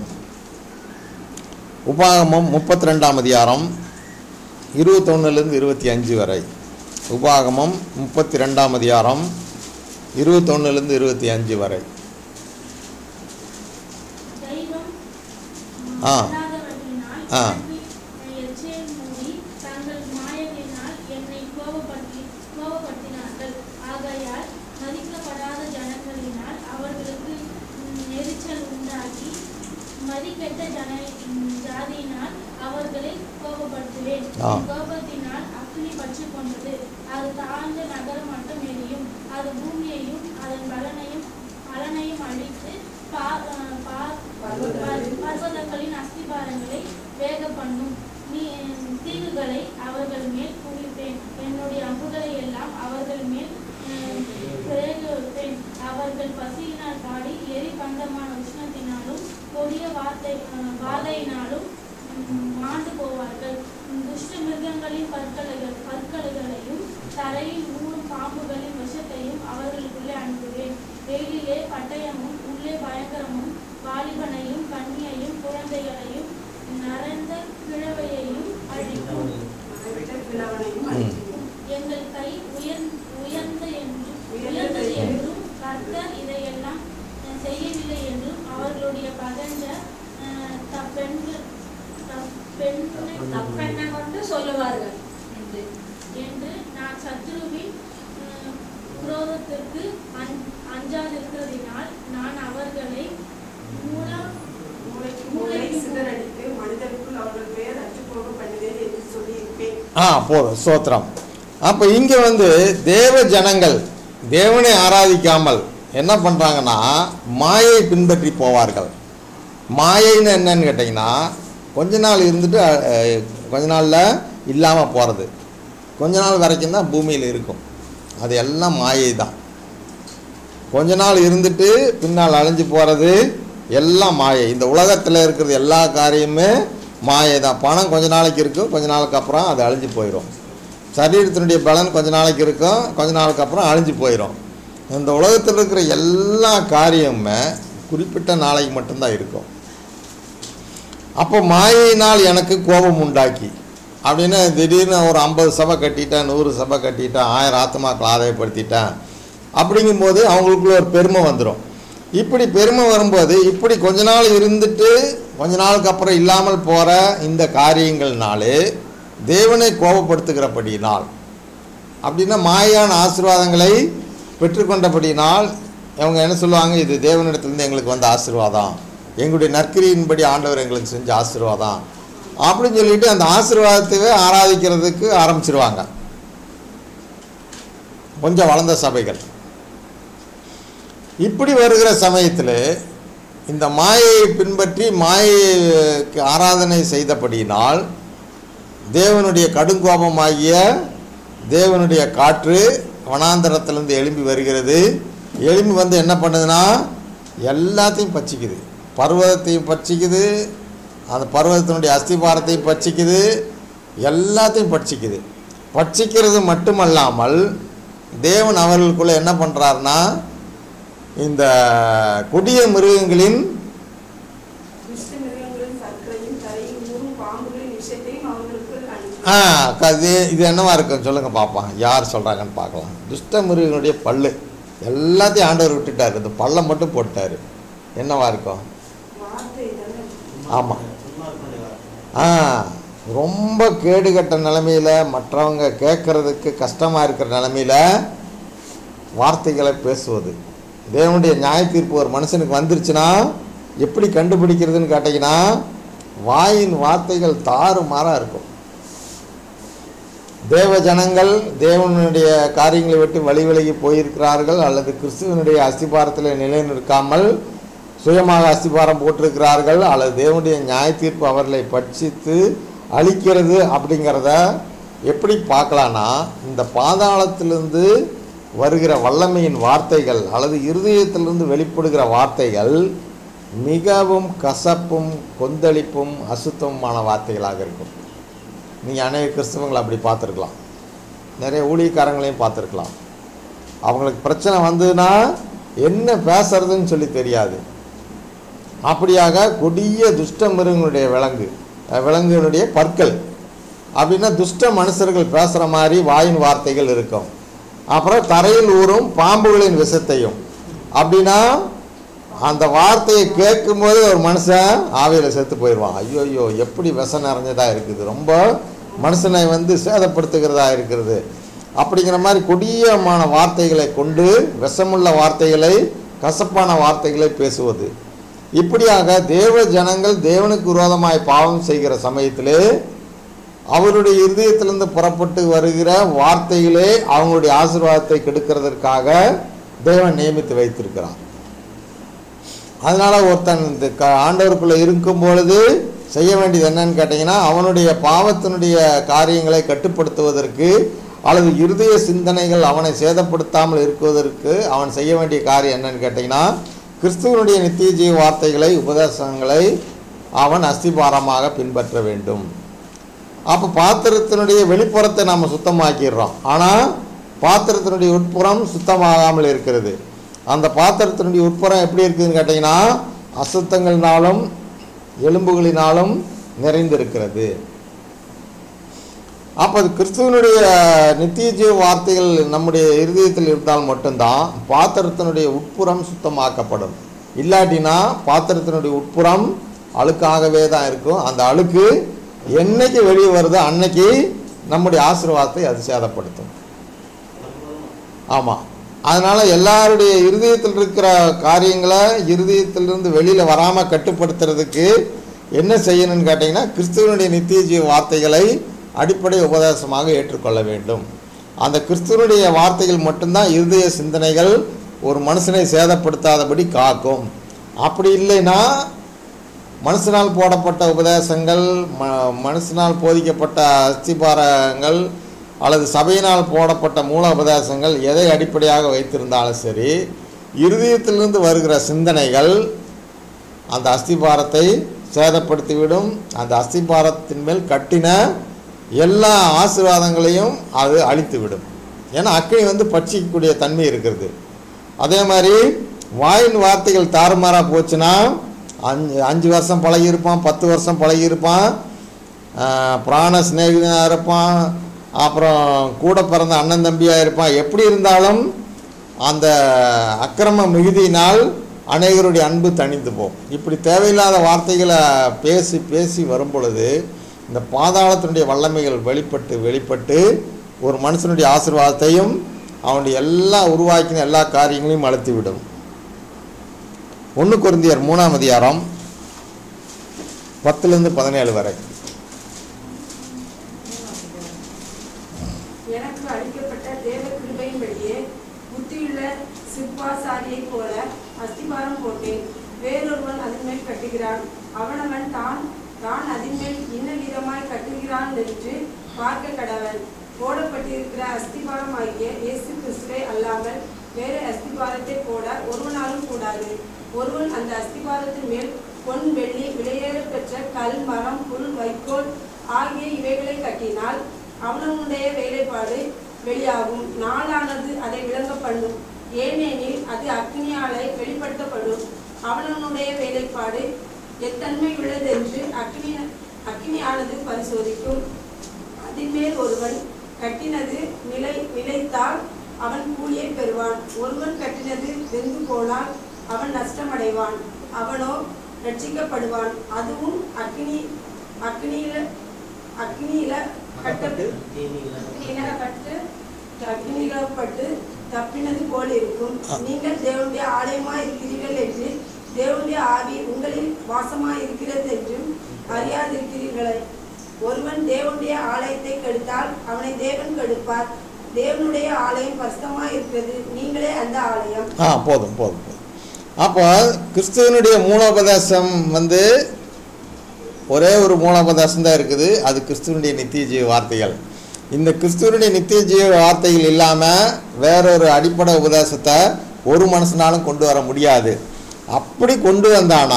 உபாகமம் முப்பத்தி ரெண்டாம் அதிகாரம் இருபத்தொன்னுலேருந்து இருபத்தி அஞ்சு வரை உபாகமம் முப்பத்தி ரெண்டாம் அதிகாரம் இருபத்தொன்னுலேருந்து இருபத்தி அஞ்சு வரை தெய்வம் ஆ. இல்லாதவர்களினால் ஆ. எனக்கு எச்சரிக்கை மூடி தங்கள் மாயங்களினால் என்னை கோபப்படுத்தி கோபப்படுத்தினார்கள் ஆகையால் மதிக்கப்படாத ஜனங்களினால் அவர்களுக்கு ம், எரிச்சல் உண்டாகி மதிக்கெட்ட ஜன ம், ஜாதியினால் அவர்களை கோபப்படுத்துவேன் ஆ. என் கோபத்தினால் அக்னி பற்றி கொண்டது அது தாழ்ந்த நகரம் மட்டும் எரியும் அது பூமியையும் அதன் பலனையும் பலனையும் அழித்து பா- அஹ் பா- பர்- பர்வதங்களின் அஸ்திபாரங்களை வேக பண்ணும் நீ தீவுகளை அவர்கள் மேல் குவிப்பேன் என்னுடைய அம்புகளை எல்லாம் அவர்கள் மேல் அஹ், பிரயோகிப்பேன் அவர்கள் பசியினால் பாடி எரி பந்தமான உஷ்ணத்தினாலும் கொடிய வார்த்தை அஹ், வாதையினாலும் உம், மாண்டு போவார்கள் துஷ்ட மிருகங்களின் பற்களைகள் பற்களைகளையும் தரையில் ஊறும் பாம்புகளின் விஷத்தையும் அவர்களுக்குள்ளே அனுப்புவேன் வெயிலிலே பட்டயமும் உள்ளே பயங்கரமும் வாலிபனையும் கன்னியையும் குழந்தைகளையும் நரந்த கிழவை தப்பெண்ண கொண்டு சொல்லுவார்கள் என்று என்று நான் சத்ருவின் அஹ், குரோதத்திற்கு அஞ் அஞ்சாதிருக்கிறதினால் நான் அவர்களை மூலம் மூளைக்கு மூளை சிதறடித்து மனிதருக்குள் அவர்கள் பெயர் அற்றுப்போக பண்ணுவேன் என்று சொல்லியிருப்பேன் ஆ போதும் ஸ்தோத்திரம் அப்போ இங்கே வந்து தேவ ஜனங்கள் தேவனை ஆராதிக்காமல் என்ன பண்ணுறாங்கன்னா மாயை பின்பற்றி போவார்கள் மாயைன்னு என்னன்னு கேட்டிங்கன்னா கொஞ்ச நாள் இருந்துட்டு அஹ், கொஞ்ச நாளில் இல்லாமல் போகிறது கொஞ்ச நாள் வரைக்கும் தான் பூமியில் இருக்கும் அது எல்லாம் மாயை தான் கொஞ்ச நாள் இருந்துட்டு பின்னால் அழிஞ்சு போகிறது எல்லாம் மாயை இந்த உலகத்தில் இருக்கிறது எல்லா காரியமுமே மாயை தான் பணம் கொஞ்ச நாளைக்கு இருக்கும் கொஞ்ச நாளுக்கு அப்புறம் அது அழிஞ்சு போயிடும் சரீரத்தினுடைய பலன் கொஞ்ச நாளைக்கு இருக்கும் கொஞ்ச நாளுக்கு அப்புறம் அழிஞ்சு போயிடும் இந்த உலகத்தில் இருக்கிற எல்லா காரியமுமே குறிப்பிட்ட நாளைக்கு மட்டும்தான் இருக்கும் அப்போ மாயினால் எனக்கு கோபம் உண்டாக்கி அப்படின்னு திடீர்னு ஒரு ஐம்பது சபை கட்டிட்டேன் நூறு சபை கட்டிட்டேன் ஆயிரம் ஆத்மாக்கள் ஆதாயப்படுத்திட்டேன் அப்படிங்கும்போது அவங்களுக்குள்ள ஒரு பெருமை வந்துடும் இப்படி பெருமை வரும்போது இப்படி கொஞ்ச நாள் இருந்துட்டு கொஞ்ச நாளுக்கு அப்புறம் இல்லாமல் போகிற இந்த காரியங்கள்னாலே தேவனை கோபப்படுத்துகிறபடியினால் அப்படின்னா மாயான ஆசீர்வாதங்களை பெற்றுக்கொண்டபடியினால் அவங்க என்ன சொல்லுவாங்க இது தேவனிடத்துலேருந்து எங்களுக்கு வந்த ஆசீர்வாதம் எங்களுடைய நற்கிரியின்படி ஆண்டவர் எங்களுக்கு செஞ்ச ஆசீர்வாதம் அப்படின்னு சொல்லிட்டு அந்த ஆசீர்வாதத்தையே ஆராதிக்கிறதுக்கு ஆரம்பிச்சிருவாங்க கொஞ்சம் வளர்ந்த சபைகள் இப்படி வருகிற சமயத்தில் இந்த மாயையை பின்பற்றி மாயைக்கு ஆராதனை செய்தபடியினால் தேவனுடைய கடுங்கோபமாகிய தேவனுடைய காற்று வனாந்தரத்திலிருந்து எழும்பி வருகிறது எழும்பி வந்து என்ன பண்ணுதுன்னா எல்லாத்தையும் பச்சிக்குது பர்வதத்தையும் பச்சிக்குது அந்த பர்வதத்தினுடைய அஸ்திபாரத்தையும் பச்சிக்குது எல்லாத்தையும் பட்சிக்குது பட்சிக்கிறது மட்டுமல்லாமல் தேவன் அவர்களுக்குள்ள என்ன பண்ணுறாருன்னா இந்த கொடிய மிருகங்களின் துஷ்ட மிருகங்களின் சர்க்கரையும் தரையும் ஊரும் பாம்புகளின் விஷயத்தையும் அவர்களுக்குள் அனுப்பி ஆ க- இது இது என்னவா இருக்கும் சொல்லுங்க பார்ப்போம் யார் சொல்கிறாங்கன்னு பார்க்கலாம் துஷ்ட மிருகங்களுடைய பல்லு எல்லாத்தையும் ஆண்டவர் விட்டுட்டார் இந்த பல்லை மட்டும் போட்டார் என்னவா இருக்கும் வார்த்தை தானே ஆமாம் ஆ ரொம்ப கேடுகட்ட நிலமையில மற்றவங்க கேட்கறதுக்கு கஷ்டமாக இருக்கிற நிலமையில வார்த்தைகளை பேசுவது தேவனுடைய நியாய தீர்ப்பு ஒரு மனுஷனுக்கு வந்துருச்சுன்னா எப்படி கண்டுபிடிக்கிறதுன்னு கேட்டிங்கன்னா வாயின் வார்த்தைகள் தாறுமாறாக இருக்கும் தேவ ஜனங்கள் தேவனுடைய காரியங்களை விட்டு வழி விலகி போயிருக்கிறார்கள் அல்லது கிறிஸ்துவனுடைய அஸ்திபாரத்தில் நிலை நிற்காமல் சுயமாக அஸ்திபாரம் போட்டிருக்கிறார்கள் அல்லது தேவனுடைய நியாய தீர்ப்பு அவர்களை பட்சித்து அழிக்கிறது அப்படிங்கிறத எப்படி பார்க்கலான்னா இந்த பாதாளத்திலிருந்து வருகிற வல்லமையின் வார்த்தைகள் அல்லது இருதயத்திலிருந்து வெளிப்படுகிற வார்த்தைகள் மிகவும் கசப்பும் கொந்தளிப்பும் அசுத்தமுமான வார்த்தைகளாக இருக்கும் நீங்கள் அநேக கிறிஸ்தவங்களை அப்படி பார்த்துருக்கலாம் நிறைய ஊழியக்காரங்களையும் பார்த்துருக்கலாம் அவங்களுக்கு பிரச்சனை வந்ததுன்னா என்ன பேசுறதுன்னு சொல்லி தெரியாது அப்படியாக கொடிய துஷ்ட மிருகங்களுடைய விலங்கு அஹ் விலங்குகளுடைய பற்கள் அப்படின்னா துஷ்ட மனுஷர்கள் பேசுகிற மாதிரி வாயின் வார்த்தைகள் இருக்கும் அப்புறம் தரையில் ஊறும் பாம்புகளின் விஷத்தையும் அப்படின்னா அந்த வார்த்தையை கேட்கும்போது ஒரு மனுஷன் ஆவியில் செத்து போயிடுவான் ஐயோ ஐயோ எப்படி விஷம் நிறைஞ்சதாக இருக்குது ரொம்ப மனுஷனை வந்து சேதப்படுத்துகிறதா இருக்கிறது அப்படிங்கிற மாதிரி கொடியமான வார்த்தைகளை கொண்டு விஷமுள்ள வார்த்தைகளை கசப்பான வார்த்தைகளை பேசுவது இப்படியாக தேவ ஜனங்கள் தேவனுக்கு விரோதமாய் பாவம் செய்கிற சமயத்திலே அவருடைய இருதயத்திலிருந்து புறப்பட்டு வருகிற வார்த்தைகளே அவங்களுடைய ஆசீர்வாதத்தை கெடுக்கிறதற்காக தேவன் நியமித்து வைத்திருக்கிறார் அதனால ஒருத்தன் இந்த க ஆண்டவருக்குள்ள இருக்கும் பொழுது செய்ய வேண்டியது என்னன்னு கேட்டிங்கன்னா அவனுடைய பாவத்தினுடைய காரியங்களை கட்டுப்படுத்துவதற்கு அல்லது இருதய சிந்தனைகள் அவனை சேதப்படுத்தாமல் இருக்குவதற்கு அவன் செய்ய வேண்டிய காரியம் என்னன்னு கேட்டிங்கன்னா கிறிஸ்துவனுடைய நித்திய ஜீவ வார்த்தைகளை உபதேசங்களை அவன் அஸ்திபாரமாக பின்பற்ற வேண்டும் அப்போ பாத்திரத்தினுடைய வெளிப்புறத்தை நாம் சுத்தமாக்கிடுறோம் ஆனால் பாத்திரத்தினுடைய உட்புறம் சுத்தமாகாமல் இருக்கிறது அந்த பாத்திரத்தினுடைய உட்புறம் எப்படி இருக்குதுன்னு கேட்டிங்கன்னா அசுத்தங்களினாலும் எலும்புகளினாலும் நிறைந்திருக்கிறது அப்போ அது கிறிஸ்துவனுடைய நித்திய ஜீவ வார்த்தைகள் நம்முடைய இருதயத்தில் இருந்தால் மட்டும்தான் பாத்திரத்தினுடைய உட்புறம் சுத்தமாக்கப்படும் இல்லாட்டினா பாத்திரத்தினுடைய உட்புறம் அழுக்காகவே தான் இருக்கும் அந்த அழுக்கு என்னைக்கு வெளியே வருதோ அன்னைக்கு நம்முடைய ஆசீர்வாதத்தை அது சேதப்படுத்தும் ஆமாம் அதனால் எல்லாருடைய இருதயத்தில் இருக்கிற காரியங்களை இருதயத்திலிருந்து வெளியில் வராமல் கட்டுப்படுத்துறதுக்கு என்ன செய்யணும்னு கேட்டிங்கன்னா கிறிஸ்துவனுடைய நித்திய ஜீவ வார்த்தைகளை அடிப்படை உபதேசமாக ஏற்றுக்கொள்ள வேண்டும் அந்த கிறிஸ்துவனுடைய வார்த்தைகள் மட்டும்தான் இருதய சிந்தனைகள் ஒரு மனுஷனை சேதப்படுத்தாதபடி காக்கும் அப்படி இல்லைன்னா மனுஷனால் போடப்பட்ட உபதேசங்கள் ம மனுஷனால் போதிக்கப்பட்ட அஸ்திபாரங்கள் அல்லது சபையினால் போடப்பட்ட மூல உபதேசங்கள் எதை அடிப்படையாக வைத்திருந்தாலும் சரி இருதயத்திலிருந்து வருகிற சிந்தனைகள் அந்த அஸ்திபாரத்தை சேதப்படுத்திவிடும் அந்த அஸ்திபாரத்தின் மேல் கட்டின எல்லா ஆசீர்வாதங்களையும் அது அழித்துவிடும் ஏன்னா அக்கினி வந்து பட்சிக்கக்கூடிய தன்மை இருக்கிறது அதே மாதிரி வாயின் வார்த்தைகள் தாறுமாறாக போச்சுன்னா அஞ்சு அஞ்சு வருஷம் பழகியிருப்பான் பத்து வருஷம் பழகியிருப்பான் ஆஹ் பிராண சிநேகிதனாக இருப்பான் அப்புறம் கூட பிறந்த அண்ணன் தம்பியாக இருப்பான் எப்படி இருந்தாலும் அந்த அக்கிரம மிகுதியினால் அநேகருடைய அன்பு தணிந்து போகும் இப்படி தேவையில்லாத வார்த்தைகளை பேசி பேசி வரும் பொழுது இந்த பாதாளத்தினுடைய வல்லமைகள் வெளிப்பட்டு வெளிப்பட்டு ஒரு மனுஷனுடைய ஆசீர்வாதத்தையும் அவனுடைய எல்லா உருவாக்கின எல்லா காரியங்களையும் அழுத்திவிடும் ஒன்று குருந்தியர் மூணாம் அதிகாரம் பத்துலேருந்து பதினேழு வரை எனக்கு அளிக்கப்பட்ட தேவ கிருபையின்படியே புத்தியுள்ள சிற்பாசாரியைப் போல அஸ்திபாரம் போட்டேன் வேறொருவன் அதன் மேல் கட்டுகிறான் அவனவன் தான் தான் அதன் மேல் இன்ன விதமாய் கட்டுகிறான் என்று பார்க்க கடவன் போடப்பட்டிருக்கிற அஸ்திபாரம் ஆகிய இயேசு கிறிஸ்துவை அல்லாமல் வேறு அஸ்திபாரத்தை போட ஒருவனாலும் கூடாது ஒருவன் அந்த அஸ்திபாரத்தின் மேல் பொன் வெள்ளி விலையேற பெற்ற கல் மரம் புல் வைக்கோல் ஆகிய இவைகளை கட்டினால் அவனவனுடைய வேலைப்பாடு வெளியாகும் நாளானது அதை விளங்க பண்ணும் ஏனெனில் அது அக்னியாலை வெளிப்படுத்தப்படும் அவனவனுடைய வேலைப்பாடு எத்தன்மை உள்ளதென்று அக்னி அக்னியானது பரிசோதிக்கும் அதின்மேல் ஒருவன் கட்டினது நிலை நிலைத்தால் அவன் கூலியை பெறுவான் ஒருவன் கட்டினது வெந்து போனால் அவன் நஷ்டமடைவான் அவனோ ரட்சிக்கப்படுவான் அதுவும் அக்னி அக்னியில அக்னியில கட்டப்பட்டு அக்னியிலப்பட்டு அக்னியிலப்பட்டு தப்பினது போல் இருக்கும் நீங்கள் தேவனுடைய ஆலயமா இருக்கிறீர்கள் என்று தேவனுடைய ஆவி உங்களில் வாசமா இருக்கிறது என்றும் அறியாதிருக்கிறீர்களே ஒருவன் தேவனுடைய ஆலயத்தை கெடுத்தால் அவனை தேவன் கெடுப்பார் தேவனுடைய ஆலயம் பரிசுத்தமா இருக்கிறது நீங்களே அந்த ஆலயம் ஆ போதும் போதும் போதும் அப்போ கிறிஸ்துவனுடைய மூலோபதேசம் வந்து ஒரே ஒரு மூலோபதேசம் தான் இருக்குது அது கிறிஸ்துவனுடைய நித்திய ஜீவ வார்த்தைகள் இந்த கிறிஸ்துவனுடைய நித்திய ஜீவ வார்த்தைகள் இல்லாமல் வேறொரு அடிப்படை உபதேசத்தை ஒரு மனுஷனாலும் கொண்டு வர முடியாது அப்படி கொண்டு வந்தானா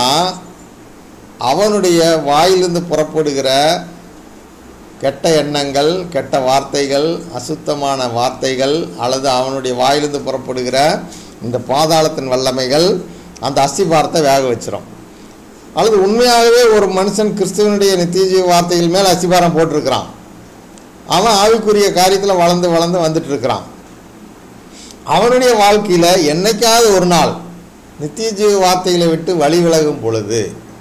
அவனுடைய வாயிலிருந்து புறப்படுகிற கெட்ட எண்ணங்கள் கெட்ட வார்த்தைகள் அசுத்தமான வார்த்தைகள் அல்லது அவனுடைய வாயிலிருந்து புறப்படுகிற இந்த பாதாளத்தின் வல்லமைகள் அந்த அஸ்திபாரத்தை வேக வச்சிரும் அல்லது உண்மையாகவே ஒரு மனுஷன் கிறிஸ்துவனுடைய நித்திய வார்த்தைகள் மேல் அஸ்திபாரம் போட்டிருக்கிறான் அவன் ஆவிக்குரிய காரியத்தில் வளர்ந்து வளர்ந்து வந்துட்டு இருக்கிறான் அவனுடைய வாழ்க்கையில் என்னைக்காவது ஒரு நாள் நித்திய ஜீவ வார்த்தைகளை விட்டு வழி விலகும் பொழுது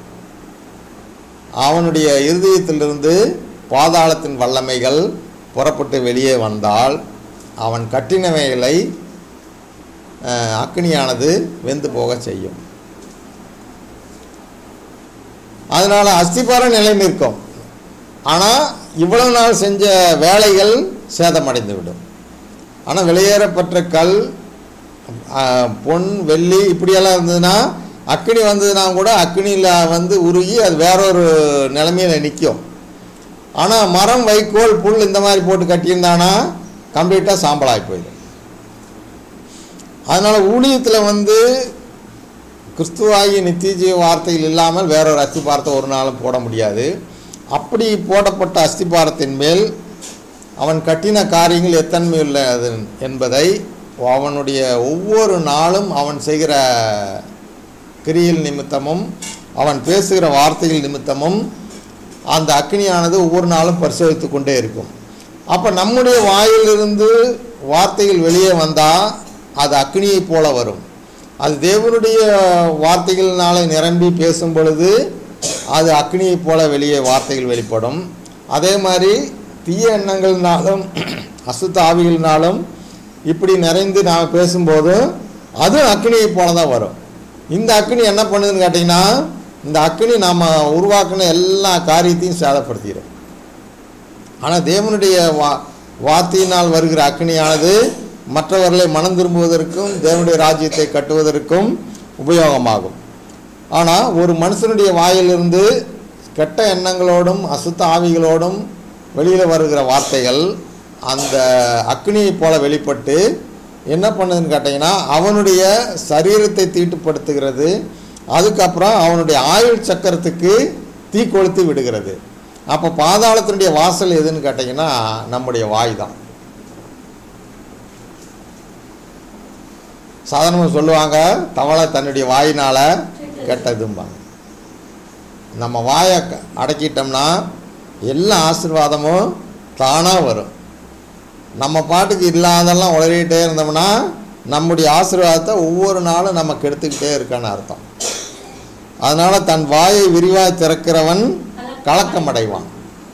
அவனுடைய இருதயத்திலிருந்து பாதாளத்தின் வல்லமைகள் புறப்பட்டு வெளியே வந்தால் அவன் கட்டினவைகளை அஹ், அக்கினியானது வெந்து போக செய்யும் அதனால் அஸ்திபாரம் நிலை நிற்கும் ஆனால் இவ்வளவு நாள் செஞ்ச வேலைகள் சேதமடைந்து விடும் ஆனால் வெளியேறப்பட்ட கல் அஹ், பொன் வெள்ளி இப்படியெல்லாம் இருந்ததுன்னா அக்கினி வந்ததுன்னா கூட அக்கினியில் வந்து உருகி அது வேறொரு நிலைமையில் நிற்கும் ஆனால் மரம் வைக்கோல் புல் இந்த மாதிரி போட்டு கட்டியிருந்தானா கம்ப்ளீட்டாக சாம்பலாகி போயிடும் அதனால் ஊழியத்தில் வந்து கிறிஸ்துவாகிய நித்திய ஜீவ வார்த்தைகள் இல்லாமல் வேறொரு அஸ்திபாரத்தை ஒரு நாளும் போட முடியாது அப்படி போடப்பட்ட அஸ்திபாரத்தின் மேல் அவன் கட்டின காரியங்கள் எத்தன்மை உள்ளது என்பதை அவனுடைய ஒவ்வொரு நாளும் அவன் செய்கிற கிரியல் நிமித்தமும் அவன் பேசுகிற வார்த்தைகள் நிமித்தமும் அந்த அக்னியானது ஒவ்வொரு நாளும் பரிசோதித்து கொண்டே இருக்கும் அப்போ நம்முடைய வாயிலிருந்து வார்த்தைகள் வெளியே வந்தால் அது அக்னியைப் போல வரும் அது தேவனுடைய வார்த்தைகளினால நிரம்பி பேசும் பொழுது அது அக்னியைப் போல வெளியே வார்த்தைகள் வெளிப்படும் அதே மாதிரி தீய எண்ணங்கள்னாலும் அசுத்த ஆவிகள்னாலும் இப்படி நிறைந்து நாம் பேசும்போது அதுவும் அக்னியைப் போல தான் வரும் இந்த அக்னி என்ன பண்ணுதுன்னு கேட்டிங்கன்னா இந்த அக்னி நாம் உருவாக்கின எல்லா காரியத்தையும் சேதப்படுத்திடும் ஆனால் தேவனுடைய வா வார்த்தையினால் வருகிற அக்னியானது மற்றவர்களை மனம் திரும்புவதற்கும் தேவனுடைய ராஜ்யத்தை கட்டுவதற்கும் உபயோகமாகும் ஆனால் ஒரு மனுஷனுடைய வாயிலிருந்து கெட்ட எண்ணங்களோடும் அசுத்த ஆவிகளோடும் வெளியில் வருகிற வார்த்தைகள் அந்த அக்னியைப் போல வெளிப்பட்டு என்ன பண்ணுதுன்னு கேட்டிங்கன்னா அவனுடைய சரீரத்தை தீட்டுப்படுத்துகிறது அதுக்கப்புறம் அவனுடைய ஆயுள் சக்கரத்துக்கு தீ கொளுத்தி விடுகிறது அப்போ பாதாளத்தினுடைய வாசல் எதுன்னு கேட்டிங்கன்னா நம்முடைய வாய் தான் சாதாரணமாக சொல்லுவாங்க தவளை தன்னுடைய வாயினால் கெட்டதும்பாங்க நம்ம வாயை க- அடக்கிட்டோம்னா எல்லா ஆசீர்வாதமும் தானாக வரும் நம்ம பாட்டுக்கு இல்லாதெல்லாம் உளறிட்டே இருந்தோம்னா நம்முடைய ஆசீர்வாதத்தை ஒவ்வொரு நாளும் நம்ம கெடுத்துக்கிட்டே இருக்கான்னு அர்த்தம் அதனால் தன் வாயை விரிவாய் திறக்கிறவன் கலக்கமடைவான்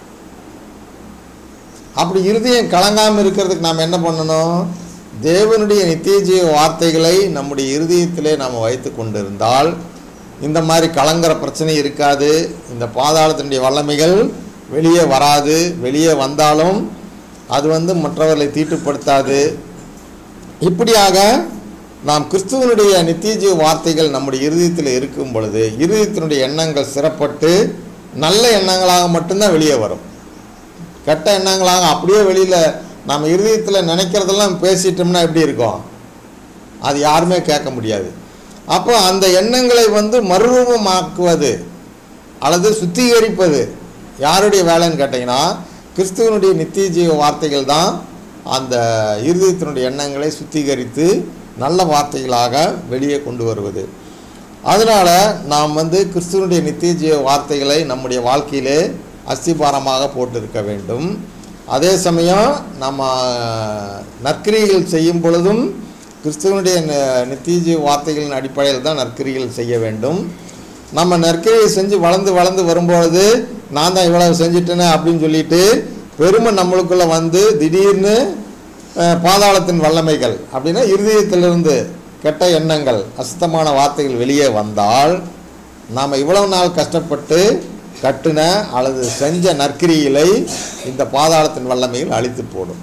அப்படி இருதயம் கலங்காமல் இருக்கிறதுக்கு நாம் என்ன பண்ணணும் தேவனுடைய நித்திய ஜீவ வார்த்தைகளை நம்முடைய இருதயத்திலே நாம் வைத்து கொண்டிருந்தால் இந்த மாதிரி கலங்குற பிரச்சனை இருக்காது இந்த பாதாளத்தினுடைய வல்லமைகள் வெளியே வராது வெளியே வந்தாலும் அது வந்து மற்றவர்களை தீட்டுப்படுத்தாது இப்படியாக நாம் கிறிஸ்துவனுடைய நித்திய ஜீவ வார்த்தைகள் நம்முடைய இருதயத்தில் இருக்கும் பொழுது இருதயத்தினுடைய எண்ணங்கள் சிறப்பட்டு நல்ல எண்ணங்களாக மட்டும்தான் வெளியே வரும் கெட்ட எண்ணங்களாக அப்படியே வெளியில் நம்ம இருதயத்தில் நினைக்கிறதெல்லாம் பேசிட்டோம்னா எப்படி இருக்கும் அது யாருமே கேட்க முடியாது அப்போ அந்த எண்ணங்களை வந்து மறுரூபமாக்குவது அல்லது சுத்திகரிப்பது யாருடைய வேலைன்னு கேட்டிங்கன்னா கிறிஸ்துவனுடைய நித்திய ஜீவ வார்த்தைகள் தான் அந்த இருதயத்தினுடைய எண்ணங்களை சுத்திகரித்து நல்ல வார்த்தைகளாக வெளியே கொண்டு வருவது அதனால் நாம் வந்து கிறிஸ்துவனுடைய நித்திய ஜீவ வார்த்தைகளை நம்முடைய வாழ்க்கையிலே அஸ்திபாரமாக போட்டிருக்க வேண்டும் அதே சமயம் நம்ம நற்கிரிகள் செய்யும் பொழுதும் கிறிஸ்துவனுடைய ந- நித்திய ஜீவ வார்த்தைகளின் அடிப்படையில் தான் நற்கிரிகள் செய்ய வேண்டும் நம்ம நற்கிரியை செஞ்சு வளர்ந்து வளர்ந்து வரும்பொழுது நான் தான் இவ்வளவு செஞ்சுட்டேனே அப்படின்னு சொல்லிட்டு பெருமை நம்மளுக்குள்ளே வந்து திடீர்னு அஹ், பாதாளத்தின் வல்லமைகள் அப்படின்னா இருதயத்திலிருந்து கெட்ட எண்ணங்கள் அசுத்தமான வார்த்தைகள் வெளியே வந்தால் நாம் இவ்வளவு நாள் கஷ்டப்பட்டு கட்டின அல்லது செஞ்ச நற்கிரிகளை இந்த பாதாளத்தின் வல்லமைகள் அழித்து போடும்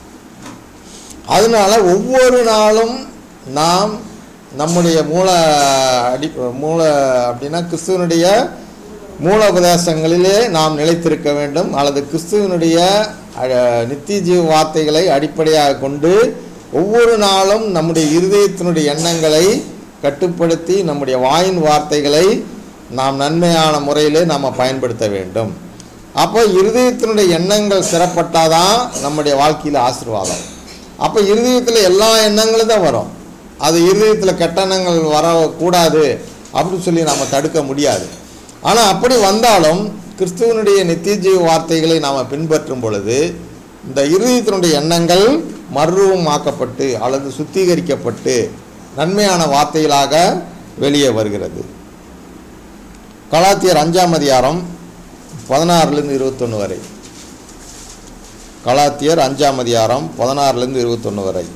அதனால ஒவ்வொரு நாளும் நாம் நம்முடைய மூல அடி மூல அப்படின்னா கிறிஸ்துவனுடைய மூல உபதேசங்களிலே நாம் நிலைத்திருக்க வேண்டும் அல்லது கிறிஸ்துவனுடைய அஹ், நித்திய ஜீவ வார்த்தைகளை அடிப்படையாக கொண்டு ஒவ்வொரு நாளும் நம்முடைய இருதயத்தினுடைய எண்ணங்களை கட்டுப்படுத்தி நம்முடைய வாயின் வார்த்தைகளை நாம் நன்மையான முறையிலே நாம் பயன்படுத்த வேண்டும் அப்போ இருதயத்தினுடைய எண்ணங்கள் சிறப்பட்டாதான் நம்முடைய வாழ்க்கையில் ஆசீர்வாதம் அப்போ இருதயத்தில் எல்லா எண்ணங்களும் தான் வரும் அது இருதயத்தில் கெட்ட எண்ணங்கள் வரக்கூடாது அப்படின்னு சொல்லி நாம் தடுக்க முடியாது ஆனால் அப்படி வந்தாலும் கிறிஸ்துவனுடைய நித்திய ஜீவ வார்த்தைகளை நாம் பின்பற்றும் பொழுது இந்த இருதயத்தினுடைய எண்ணங்கள் மறுரூபமாக்கப்பட்டு அல்லது சுத்திகரிக்கப்பட்டு நன்மையான வார்த்தைகளாக வெளியே வருகிறது கலாத்தியர் அஞ்சாம் அதிகாரம் பதினாறுலேருந்து இருபத்தொன்று வரை கலாத்தியர் அஞ்சாம் அதிகாரம் பதினாறுலேருந்து இருபத்தொன்று வரை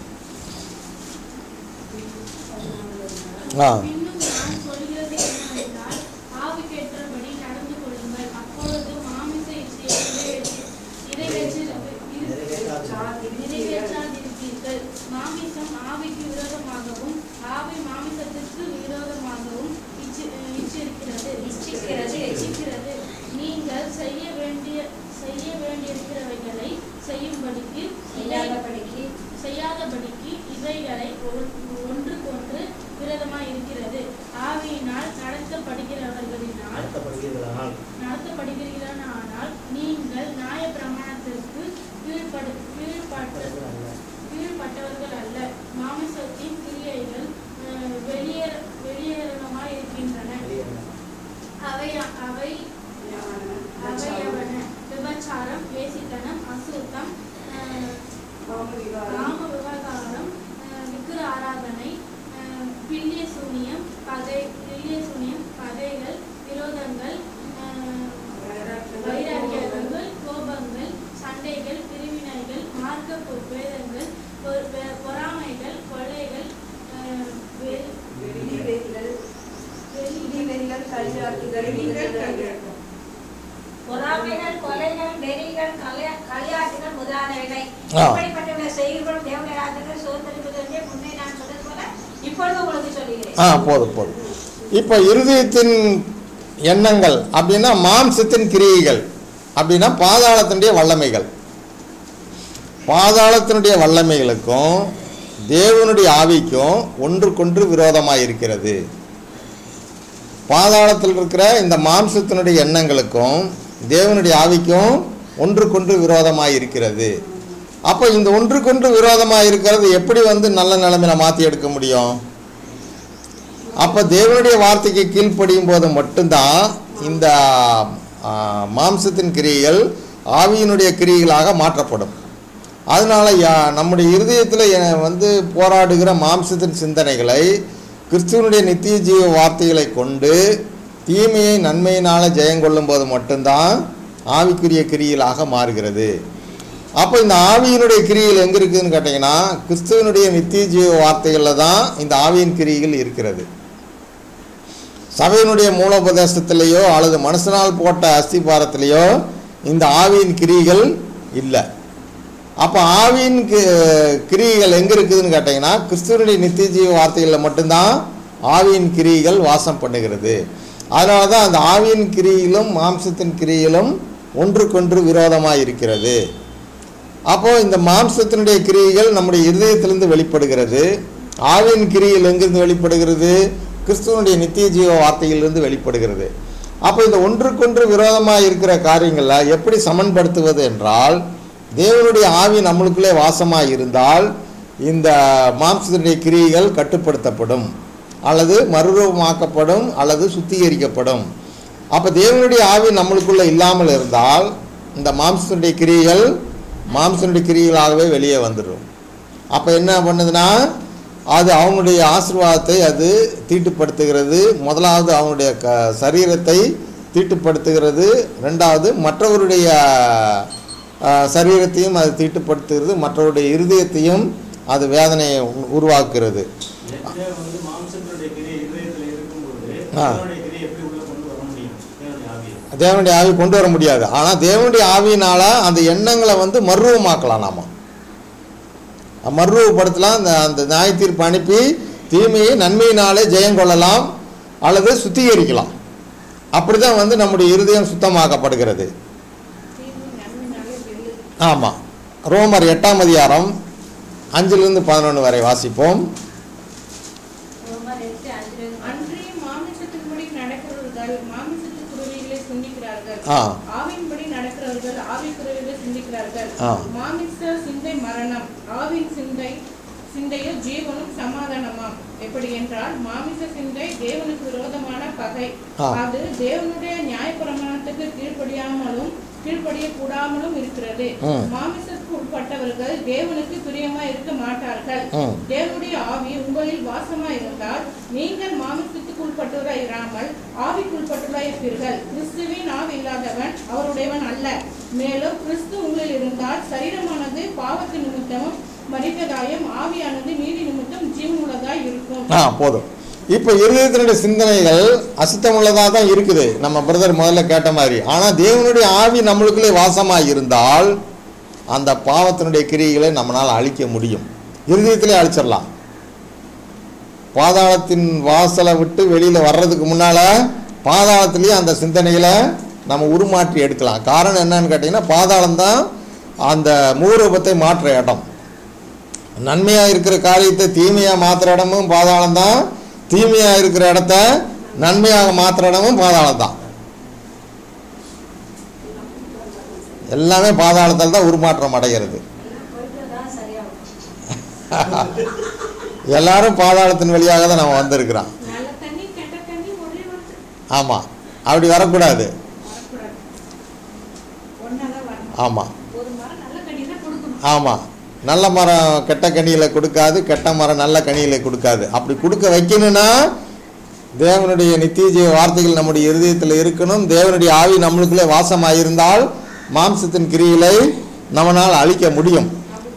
ஆ இன்னும் நான் சொல்கிறது என்னவென்றால், ஆவிக்கேற்றபடி நடந்து கொள்ளுங்கள். அப்பொழுது மாமிச இச்சைகளை நிறைவேற்றிரு- இரு- நிறைவேற்றாதிருப்பீர்கள். மாமிசம் ஆவிக்கு விரோதமாகவும் ஆவி மாமிசத்திற்கு விரோதமாகவும் இச்சி- இச்சிருக்கிறது. இச்சிக்கிறது. இச்சிக்கிறது. நீங்கள் செய்ய வேண்டிய செய்ய வேண்டியிருக்கிறவைகளை செய்யும்படிக்கு இதை இல்லாதபடிக்கு செய்யாதபடிக்கு இவைகளை ஒன்- ஒன்றுக்கொன்று விரோதமாய் இருக்கிறது ஆவியினால் நடத்தப்படுகிறவர்களினால் நடத்தப்படுகிறீர்களானால் நடத்தப்படுகிறீர்களானால் நீங்கள் நியாய பிரமாணத்திற்கு கீழ்ப்படு கீழ்ப்பட்ட கீழ்ப்பட்டவர்கள் அல்ல மாமிசத்தின் கிரியைகள் அஹ், வெளியேற வெளியேறமாய் இருக்கின்றன அவை அவை அவையவன விபச்சாரம் வேசித்தனம் அசுத்தம் அஹ், ராம விவகாரம் அஹ், விக்கிர ஆராதனை அஹ், பில்லிய சூனியம் பகை பில்லிய சூனியம் பகைகள் விரோதங்கள் பெ- பொறாமைகள் கொலைகள் அஹ், வெ- வெறிவெறிகள், வெளி- இடிவெறிகள், கல்யாட்டுகள், இடிவெறிகள், பொறாமைகள் கொலைகள் வெறிகள் கலையா- களியாட்டுகள் முதலானவைகளை ஆ. இப்படிப்பட்டவர்களை செய்கிறோம் தேவனுடைய ராஜ்யத்தை சுதந்திரிப்பதென்றே முன்னே நான் சொன்னது போல இப்பொழுது உங்களுக்கு சொல்லுகிறேன் ஆ போதும் போதும் இப்போ இருதயத்தின் எண்ணங்கள் அப்படின்னா மாம்சத்தின் கிரியைகள் அப்படின்னா பாதாளத்தினுடைய வல்லமைகள் பாதாளத்தினுடைய வல்லமைகளுக்கும் தேவனுடைய ஆவிக்கும் ஒன்றுக்கொன்று விரோதமாக இருக்கிறது பாதாளத்தில் இருக்கிற இந்த மாம்சத்தினுடைய எண்ணங்களுக்கும் தேவனுடைய ஆவிக்கும் ஒன்றுக்கொன்று விரோதமாக இருக்கிறது அப்போ இந்த ஒன்றுக்கொன்று விரோதமாக இருக்கிறது எப்படி வந்து நல்ல நிலைமையில மாற்றி எடுக்க முடியும் அப்போ தேவனுடைய வார்த்தைக்கு கீழ்ப்படியும் போது மட்டும்தான் இந்த ஆ, மாம்சத்தின் கிரியைகள் ஆவியினுடைய கிரியைகளாக மாற்றப்படும் அதனால யா- நம்முடைய இருதயத்தில் வந்து போராடுகிற மாம்சத்தின் சிந்தனைகளை கிறிஸ்துவனுடைய நித்திய ஜீவ வார்த்தைகளை கொண்டு தீமையை நன்மையினால் ஜெயங்கொள்ளும் போது மட்டும்தான் ஆவிக்குரிய கிரியைகளாக மாறுகிறது அப்போ இந்த ஆவியினுடைய கிரியைகள் எங்கே இருக்குதுன்னு கேட்டிங்கன்னா கிறிஸ்துவனுடைய நித்திய ஜீவ வார்த்தைகளில் தான் இந்த ஆவியின் கிரியைகள் இருக்கிறது சபையினுடைய மூலோபதேசத்திலேயோ அல்லது மனுஷனால் போட்ட அஸ்திபாரத்திலேயோ இந்த ஆவியின் கிரியைகள் இல்லை அப்போ ஆவியின் கி- கிரியைகள் எங்கே இருக்குதுன்னு கேட்டிங்கன்னா கிறிஸ்துவனுடைய நித்திய ஜீவ வார்த்தைகளில் மட்டும்தான் ஆவியின் கிரியைகள் வாசம் பண்ணுகிறது அதனால தான் அந்த ஆவியின் கிரியிலும் மாம்சத்தின் கிரியிலும் ஒன்றுக்கொன்று விரோதமாக இருக்கிறது அப்போ இந்த மாம்சத்தினுடைய கிரியைகள் நம்முடைய இருதயத்திலிருந்து வெளிப்படுகிறது ஆவியின் கிரியில் எங்கிருந்து வெளிப்படுகிறது கிறிஸ்துவனுடைய நித்திய ஜீவ வார்த்தையிலிருந்து வெளிப்படுகிறது அப்போ இந்த ஒன்றுக்கொன்று விரோதமாக இருக்கிற காரியங்களை எப்படி சமன்படுத்துவது என்றால் தேவனுடைய ஆவி நம்மளுக்குள்ளே வாசமாக இருந்தால் இந்த மாம்சத்தினுடைய கிரியைகள் கட்டுப்படுத்தப்படும் அல்லது மறுரூபமாக்கப்படும் அல்லது சுத்திகரிக்கப்படும் அப்போ தேவனுடைய ஆவி நம்மளுக்குள்ளே இல்லாமல் இருந்தால் இந்த மாம்சத்தினுடைய கிரியைகள் மாம்சனுடைய கிரியைகளாகவே வெளியே வந்துடும் அப்போ என்ன பண்ணுதுன்னா அது அவங்களுடைய ஆசீர்வாதத்தை அது தீட்டுப்படுத்துகிறது முதலாவது அவங்களுடைய க சரீரத்தை தீட்டுப்படுத்துகிறது ரெண்டாவது மற்றவருடைய அஹ், சரீரத்தையும் அது தீட்டுப்படுத்துகிறது மற்றவருடைய இருதயத்தையும் அது வேதனையை உ- உருவாக்குகிறது ஏற்கனவே வந்து மாம்சத்தினுடைய கிரியை இதயத்தில் இருக்கும்போது ஆ. தேவனுடைய கிரியை எப்படி உள்ள கொண்டு வர முடியும் தேவனுடைய ஆவியை தேவனுடைய ஆவி கொண்டு வர முடியாது ஆனால் தேவனுடைய ஆவியினால் அந்த எண்ணங்களை வந்து மர்வமாக்கலாம் நாம மர்வப்படுத்தலாம் அந்த அந்த நியாய தீர்ப்பு அனுப்பி தீமையை நன்மையினாலே ஜெயம் கொள்ளலாம் அல்லது சுத்திகரிக்கலாம் அப்படி தான் வந்து நம்முடைய இருதயம் சுத்தமாக்கப்படுகிறது தீமை நன்மையினாலே வெல்லு. ஆமாம் ரோமர் எட்டாம் அதிகாரம் அஞ்சிலிருந்து பதினொன்று வரை வாசிப்போம் ரோமர் எட்டு அஞ்சிலிருந்து அன்றியும் மாமிசத்தின்படி நடக்கிறவர்கள் மாமிசத்து குருவிகளை சிந்திக்கிறார்கள் ஆ. ஆவின்படி நடக்கிறவர்கள் ஆவி குருவிகளை சிந்திக்கிறார்கள் ஆ. மாமிச சிந்தை மரணம் ஆவின் சிந்தை சிந்தையோ ஜீவனும் சமாதானமாம் எப்படி என்றால் மாமிச சிந்தை தேவனுக்கு விரோதமான பகை ஆ. அது தேவனுடைய நியாயப்பிரமாணத்துக்கு கீழ்ப்படியாமலும் கீழ்ப்படிய கூடாமலும் இருக்கிறது ம். மாமிசத்துக்கு உட்பட்டவர்கள் தேவனுக்கு பிரியமா இருக்க மாட்டார்கள் ம். தேவனுடைய ஆவி உங்களில் வாசமா இருந்தால் நீங்கள் மாமிசத்துக்கு உட்பட்டவராய் இராமல் ஆவிக்குட்பட்டவராய் இருப்பீர்கள் கிறிஸ்துவின் ஆவி இல்லாதவன் அவருடையவன் அல்ல மேலும் கிறிஸ்து உங்களில் இருந்தால் சரீரமானது பாவத்து நிமித்தமும் மரித்ததாயும் ஆவியானது நீதி நிமித்தம் ஜீவனுள்ளதாய் இருக்கும் ஆ போதும் இப்போ இருதயத்தினுடைய சிந்தனைகள் அசுத்தமுள்ளதாக தான் இருக்குது நம்ம பிரதர் முதல்ல கேட்ட மாதிரி ஆனால் தேவனுடைய ஆவி நம்மளுக்குள்ளே வாசமாக இருந்தால் அந்த பாவத்தினுடைய கிரியைகளை நம்மளால் அழிக்க முடியும் இருதயத்திலே அழிச்சிடலாம் பாதாளத்தின் வாசலை விட்டு வெளியில் வர்றதுக்கு முன்னால் பாதாளத்திலேயே அந்த சிந்தனைகளை நம்ம உருமாற்றி எடுக்கலாம் காரணம் என்னன்னு கேட்டிங்கன்னா பாதாளம் தான் அந்த மூரூபத்தை மாற்ற இடம் நன்மையாக இருக்கிற காரியத்தை தீமையாக மாற்றுற இடமும் பாதாளம் தான் தீமையாக இருக்கிற இடத்த நன்மையாக மாற்றுற இடமும் பாதாளம் தான் எல்லாமே பாதாளத்தில் தான் உருமாற்றம் அடைகிறது எல்லாம் போயிட்டு தான் சரியாகும் எல்லாரும் பாதாளத்தின் வழியாக தான் நம்ம வந்திருக்கிறோம் நல்ல தண்ணி கெட்ட தண்ணி ஒரே வருது ஆமாம் அப்படி வரக்கூடாது வரக்கூடாது ஒன்னாதான் வரணும் ஆமாம் ஒரு மரம் நல்ல கனி தான் கொடுக்கணும் ஆமாம் நல்ல மரம் கெட்ட கனிகளை கொடுக்காது கெட்ட மரம் நல்ல கனிகளை கொடுக்காது அப்படி கொடுக்க வைக்கணும்னா தேவனுடைய நித்திய ஜீவ வார்த்தைகள் நம்முடைய இருதயத்தில் இருக்கணும் தேவனுடைய ஆவி நம்மளுக்குள்ளே வாசமாக இருந்தால் மாம்சத்தின் கிரிகளை நம்மளால் அழிக்க முடியும் அப்படி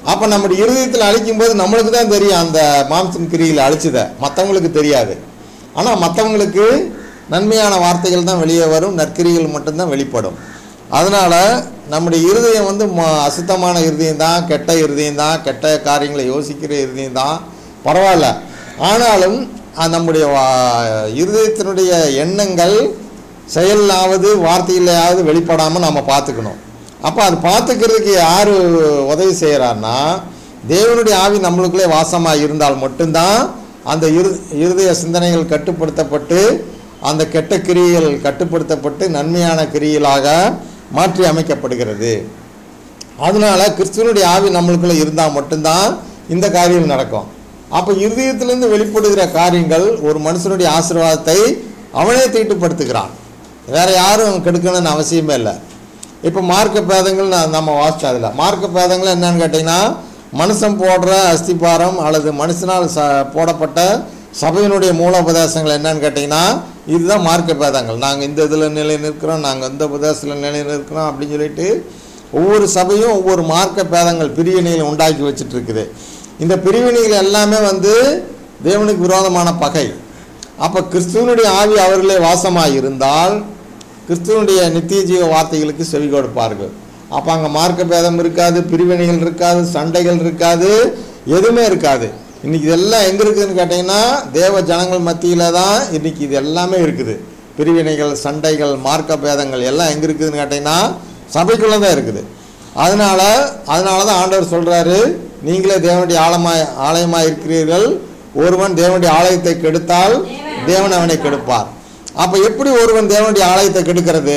அப்போ நம்முடைய இருதயத்தில் அழிக்கும் போது நம்மளுக்கு தான் தெரியும் அந்த மாம்சம் கிரியில் அழிச்சதை மற்றவங்களுக்கு தெரியாது ஆனால் மற்றவங்களுக்கு நன்மையான வார்த்தைகள் தான் வெளியே வரும் நற்கிரிகள் மட்டும்தான் வெளிப்படும் அதனால் நம்முடைய இருதயம் வந்து ம- அசுத்தமான இருதயம் தான் கெட்ட இருதயம் தான் கெட்ட காரியங்களை யோசிக்கிற இருதயம் தான் பரவாயில்ல ஆனாலும் அஹ், நம்முடைய வா- இருதயத்தினுடைய எண்ணங்கள் செயலாவது வார்த்தையிலாவது வெளிப்படாமல் நம்ம பார்த்துக்கணும் அப்போ அது பார்த்துக்கிறதுக்கு யார் உதவி செய்கிறான்னா தேவனுடைய ஆவி நம்மளுக்குள்ளே வாசமாக இருந்தால் மட்டும்தான் அந்த இரு இருதய சிந்தனைகள் கட்டுப்படுத்தப்பட்டு அந்த கெட்ட கிரியைகள் கட்டுப்படுத்தப்பட்டு நன்மையான கிரியைகளாக மாற்றி அமைக்கப்படுகிறது அதனால கிறிஸ்துவனுடைய ஆவி நம்மளுக்குள்ள இருந்தால் மட்டும்தான் இந்த காரியம் நடக்கும் அப்போ இருதயத்திலிருந்து வெளிப்படுகிற காரியங்கள் ஒரு மனுஷனுடைய ஆசீர்வாதத்தை அவனே தீட்டுப்படுத்துகிறான் வேற யாரும் கெடுக்கணும்னு அவசியமே இல்லை இப்போ மார்க்க பேதங்கள் நான் நம்ம வாசிச்சோம் அதில் மார்க்க பேதங்கள் என்னன்னு கேட்டிங்கன்னா மனுஷன் போடுற அஸ்திபாரம் அல்லது மனுஷனால் ச போடப்பட்ட சபையினுடைய மூலோபதேசங்கள் என்னன்னு கேட்டிங்கன்னா இதுதான் மார்க்க பேதங்கள் நாங்கள் இந்த இதில் நிலை நிற்கிறோம் நாங்கள் இந்த உபதேசத்தில் நிலை நிற்கிறோம் அப்படின்னு சொல்லிட்டு ஒவ்வொரு சபையும் ஒவ்வொரு மார்க்க பேதங்கள் பிரிவினைகளை உண்டாக்கி வச்சுட்டு இருக்குது இந்த பிரிவினைகள் எல்லாமே வந்து தேவனுக்கு விரோதமான பகை அப்போ கிறிஸ்துவனுடைய ஆவி அவர்களே வாசமாக இருந்தால் கிறிஸ்துவனுடைய நித்திய ஜீவ வார்த்தைகளுக்கு செவி கொடுப்பார்கள் அப்போ அங்கே மார்க்க பேதம் இருக்காது பிரிவினைகள் இருக்காது சண்டைகள் இருக்காது எதுவுமே இருக்காது இன்னைக்கு இதெல்லாம் எங்கே இருக்குதுன்னு கேட்டிங்கன்னா தேவ ஜனங்கள் மத்தியில் தான் இன்னைக்கு இது எல்லாமே இருக்குது பிரிவினைகள் சண்டைகள் மார்க்க பேதங்கள் எல்லாம் எங்கே இருக்குதுன்னு கேட்டிங்கன்னா சபைக்குள்ளே தான் இருக்குது அதனால அதனால தான் ஆண்டவர் சொல்கிறாரு நீங்களே தேவனுடைய ஆழமாய் ஆலயமாக இருக்கிறீர்கள் ஒருவன் தேவனுடைய ஆலயத்தை கெடுத்தால் தேவன் அவனை கெடுப்பார் அப்போ எப்படி ஒருவன் தேவனுடைய ஆலயத்தை கெடுக்கிறது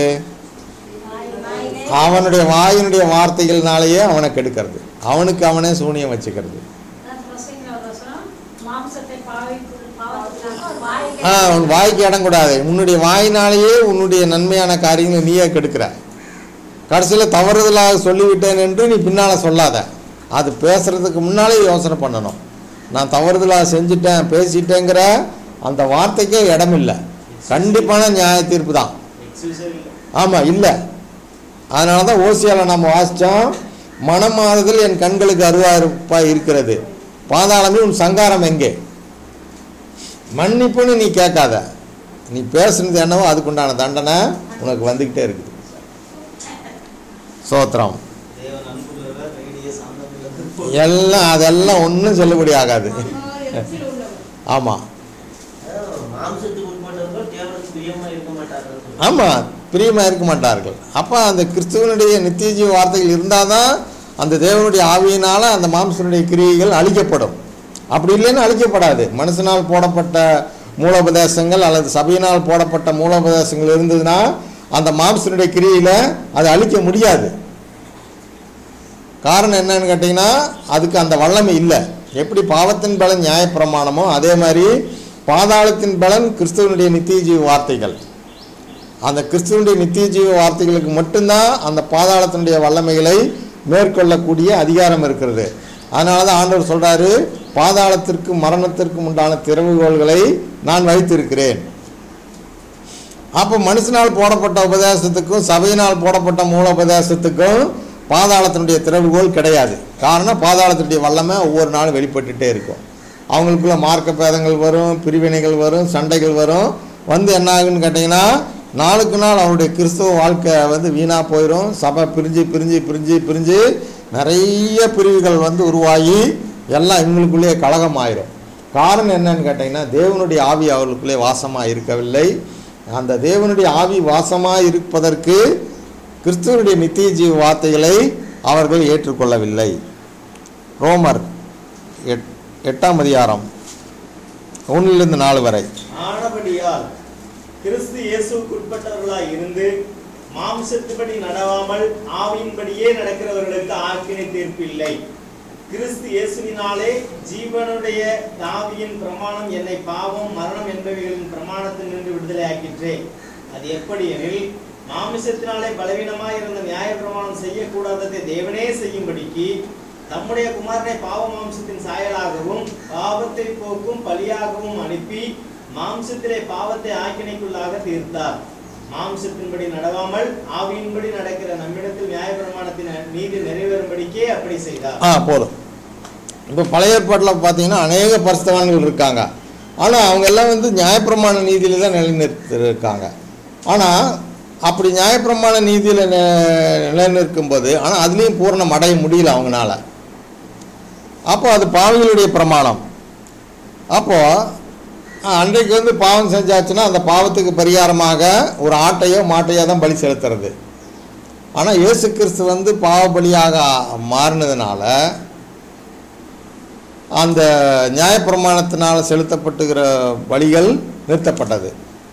அவனுடைய வாயினுடைய வார்த்தைகள்னாலேயே அவனை கெடுக்கிறது அவனுக்கு அவனே சூனியம் வச்சுக்கிறது மாம்சத்தை பாவிக்கு பாவத்துக்காக வாய்க்கு ஆ உன் வாய்க்கு இடம் கூடாது உன்னுடைய வாயினாலேயே உன்னுடைய நன்மையான காரியங்களை நீயே கெடுக்கிற கடைசியில் தவறுதலாக சொல்லிவிட்டேன் என்று நீ பின்னால் சொல்லாத அது பேசுறதுக்கு முன்னாலே யோசனை பண்ணணும் நான் தவறுதலாக செஞ்சுட்டேன் பேசிட்டேங்கிற அந்த வார்த்தைக்கே இடம் இல்லை கண்டிப்பான நியாய தீர்ப்பு தான் எக்ஸ்கியூஸே இல்லை ஆமாம் இல்லை அதனால தான் ஓசியாவில் நம்ம வாசித்தோம் மனமாறுதல் என் கண்களுக்கு அருவாருப்பாக இருக்கிறது பாதாளமே உன் சங்காரம் எங்கே மன்னிப்புன்னு நீ கேட்காத நீ பேசுனது என்னவோ அதுக்குண்டான தண்டனை உனக்கு வந்துக்கிட்டே இருக்குது சோத்திரம் தேவன் அன்புள்ளவர் ரேடிய சாந்தமுள்ளவர் எல்லாம் அதெல்லாம் ஒன்றும் செல்லுபடி ஆகாது ஆமாம் அதாவது மாம்சத்துக்கு உட்பட்டவர்கள் தேவனுக்கு பிரியமா இருக்க மாட்டார்கள் ஆமாம் பிரியமாக இருக்க மாட்டார்கள் அப்போ அந்த கிறிஸ்துவனுடைய நித்திய ஜீவ வார்த்தைகள் இருந்தால் தான் அந்த தேவனுடைய ஆவியினால் அந்த மாம்சனுடைய கிரியைகள் அழிக்கப்படும் அப்படி இல்லைன்னா அழிக்கப்படாது மனுஷனால் போடப்பட்ட மூலோபதேசங்கள் அல்லது சபையினால் போடப்பட்ட மூலோபதேசங்கள் இருந்ததுன்னா அந்த மாம்சனுடைய கிரியில அதை அழிக்க முடியாது காரணம் என்னன்னு கேட்டிங்கன்னா அதுக்கு அந்த வல்லமை இல்லை எப்படி பாவத்தின் பலன் நியாயப்பிரமாணமோ அதே மாதிரி பாதாளத்தின் பலன் கிறிஸ்துவனுடைய நித்திய ஜீவ வார்த்தைகள் அந்த கிறிஸ்துவனுடைய நித்திய ஜீவ வார்த்தைகளுக்கு மட்டும்தான் அந்த பாதாளத்தினுடைய வல்லமைகளை மேற்கொள்ளக்கூடிய அதிகாரம் இருக்கிறது அதனால தான் ஆண்டவர் சொல்றாரு பாதாளத்திற்கு மரணத்திற்கும் உண்டான திறவுகோள்களை நான் வைத்திருக்கிறேன் அப்போ மனுஷனால் போடப்பட்ட உபதேசத்துக்கும் சபையினால் போடப்பட்ட மூல உபதேசத்துக்கும் பாதாளத்தினுடைய திறவுகோல் கிடையாது காரணம் பாதாளத்தினுடைய வல்லமை ஒவ்வொரு நாளும் வெளிப்பட்டுட்டே இருக்கும் அவங்களுக்குள்ள மார்க்க பேதங்கள் வரும் பிரிவினைகள் வரும் சண்டைகள் வரும் வந்து என்ன ஆகுன்னு கேட்டிங்கன்னா நாளுக்கு நாள் அவருடைய கிறிஸ்துவ வாழ்க்கை வந்து வீணாக போயிடும் சபை பிரிஞ்சு பிரிஞ்சு பிரிஞ்சு பிரிஞ்சு நிறைய பிரிவுகள் வந்து உருவாகி எல்லாம் இவங்களுக்குள்ளேயே கலகம் ஆயிரும் காரணம் என்னன்னு கேட்டிங்கன்னா தேவனுடைய ஆவி அவர்களுக்குள்ளே வாசமாக இருக்கவில்லை அந்த தேவனுடைய ஆவி வாசமாக இருப்பதற்கு கிறிஸ்துவனுடைய நித்திய ஜீவ வார்த்தைகளை அவர்கள் ஏற்றுக்கொள்ளவில்லை ரோமர் எட் எட்டாம் அதிகாரம் ஒன்றிலிருந்து நாலு வரை ஆனபடியால் கிறிஸ்து இயேசுக்குட்பட்டவர்களாய் இருந்து மாம்சத்துப்படி நடவாமல் ஆவியின்படியே நடக்கிறவர்களுக்கு ஆக்கினை தீர்ப்பு இல்லை கிறிஸ்து இயேசுவினாலே ஜீவனுடைய தாவியின் பிரமாணம் என்னை பாவம் மரணம் என்பவைகளின் பிரமாணத்தில் நின்று விடுதலை ஆக்கிற்றே அது எப்படி எனில் மாமிசத்தினாலே பலவீனமாய் இருந்த நியாய பிரமாணம் செய்யக்கூடாததை தேவனே செய்யும்படிக்கு தம்முடைய குமாரனை பாவ மாம்சத்தின் சாயலாகவும் பாவத்தை போக்கும் பலியாகவும் அனுப்பி மாம்சத்திலே பாவத்தை ஆக்கினைக்குள்ளாக தீர்த்தார் மாம்சத்தின்படி நடவாமல் ஆவியின்படி நடக்கிற நம்மிடத்தில் நியாயப்பிரமாணத்தின் நீதி நிறைவேறும்படிக்கே அப்படி செய்தார் ஆ போதும் இப்போ பழைய ஏற்பாட்டில் பார்த்தீங்கன்னா அநேக பரிசுத்தவான்கள் இருக்காங்க ஆனால் அவங்க எல்லாம் வந்து நியாயப்பிரமாண நீதியில தான் நிலைநிறுத்திருக்காங்க ஆனால் அப்படி நியாயப்பிரமாண நீதியில் நிலைநிற்கும் போது ஆனால் அதுலேயும் பூரணம் அடைய முடியல அவங்களால அப்போ அது பாவிகளுடைய பிரமாணம் அப்போது அன்றைக்கு வந்து பாவம் செஞ்சாச்சுன்னா அந்த பாவத்துக்கு பரிகாரமாக ஒரு ஆட்டையோ மாட்டையோ தான் பலி செலுத்துறது ஆனால் இயேசு கிறிஸ்து வந்து பாவ பலியாக மாறினதுனால அந்த நியாயப்பிரமாணத்தினால் செலுத்தப்பட்டுகிற பலிகள் நிறுத்தப்பட்டது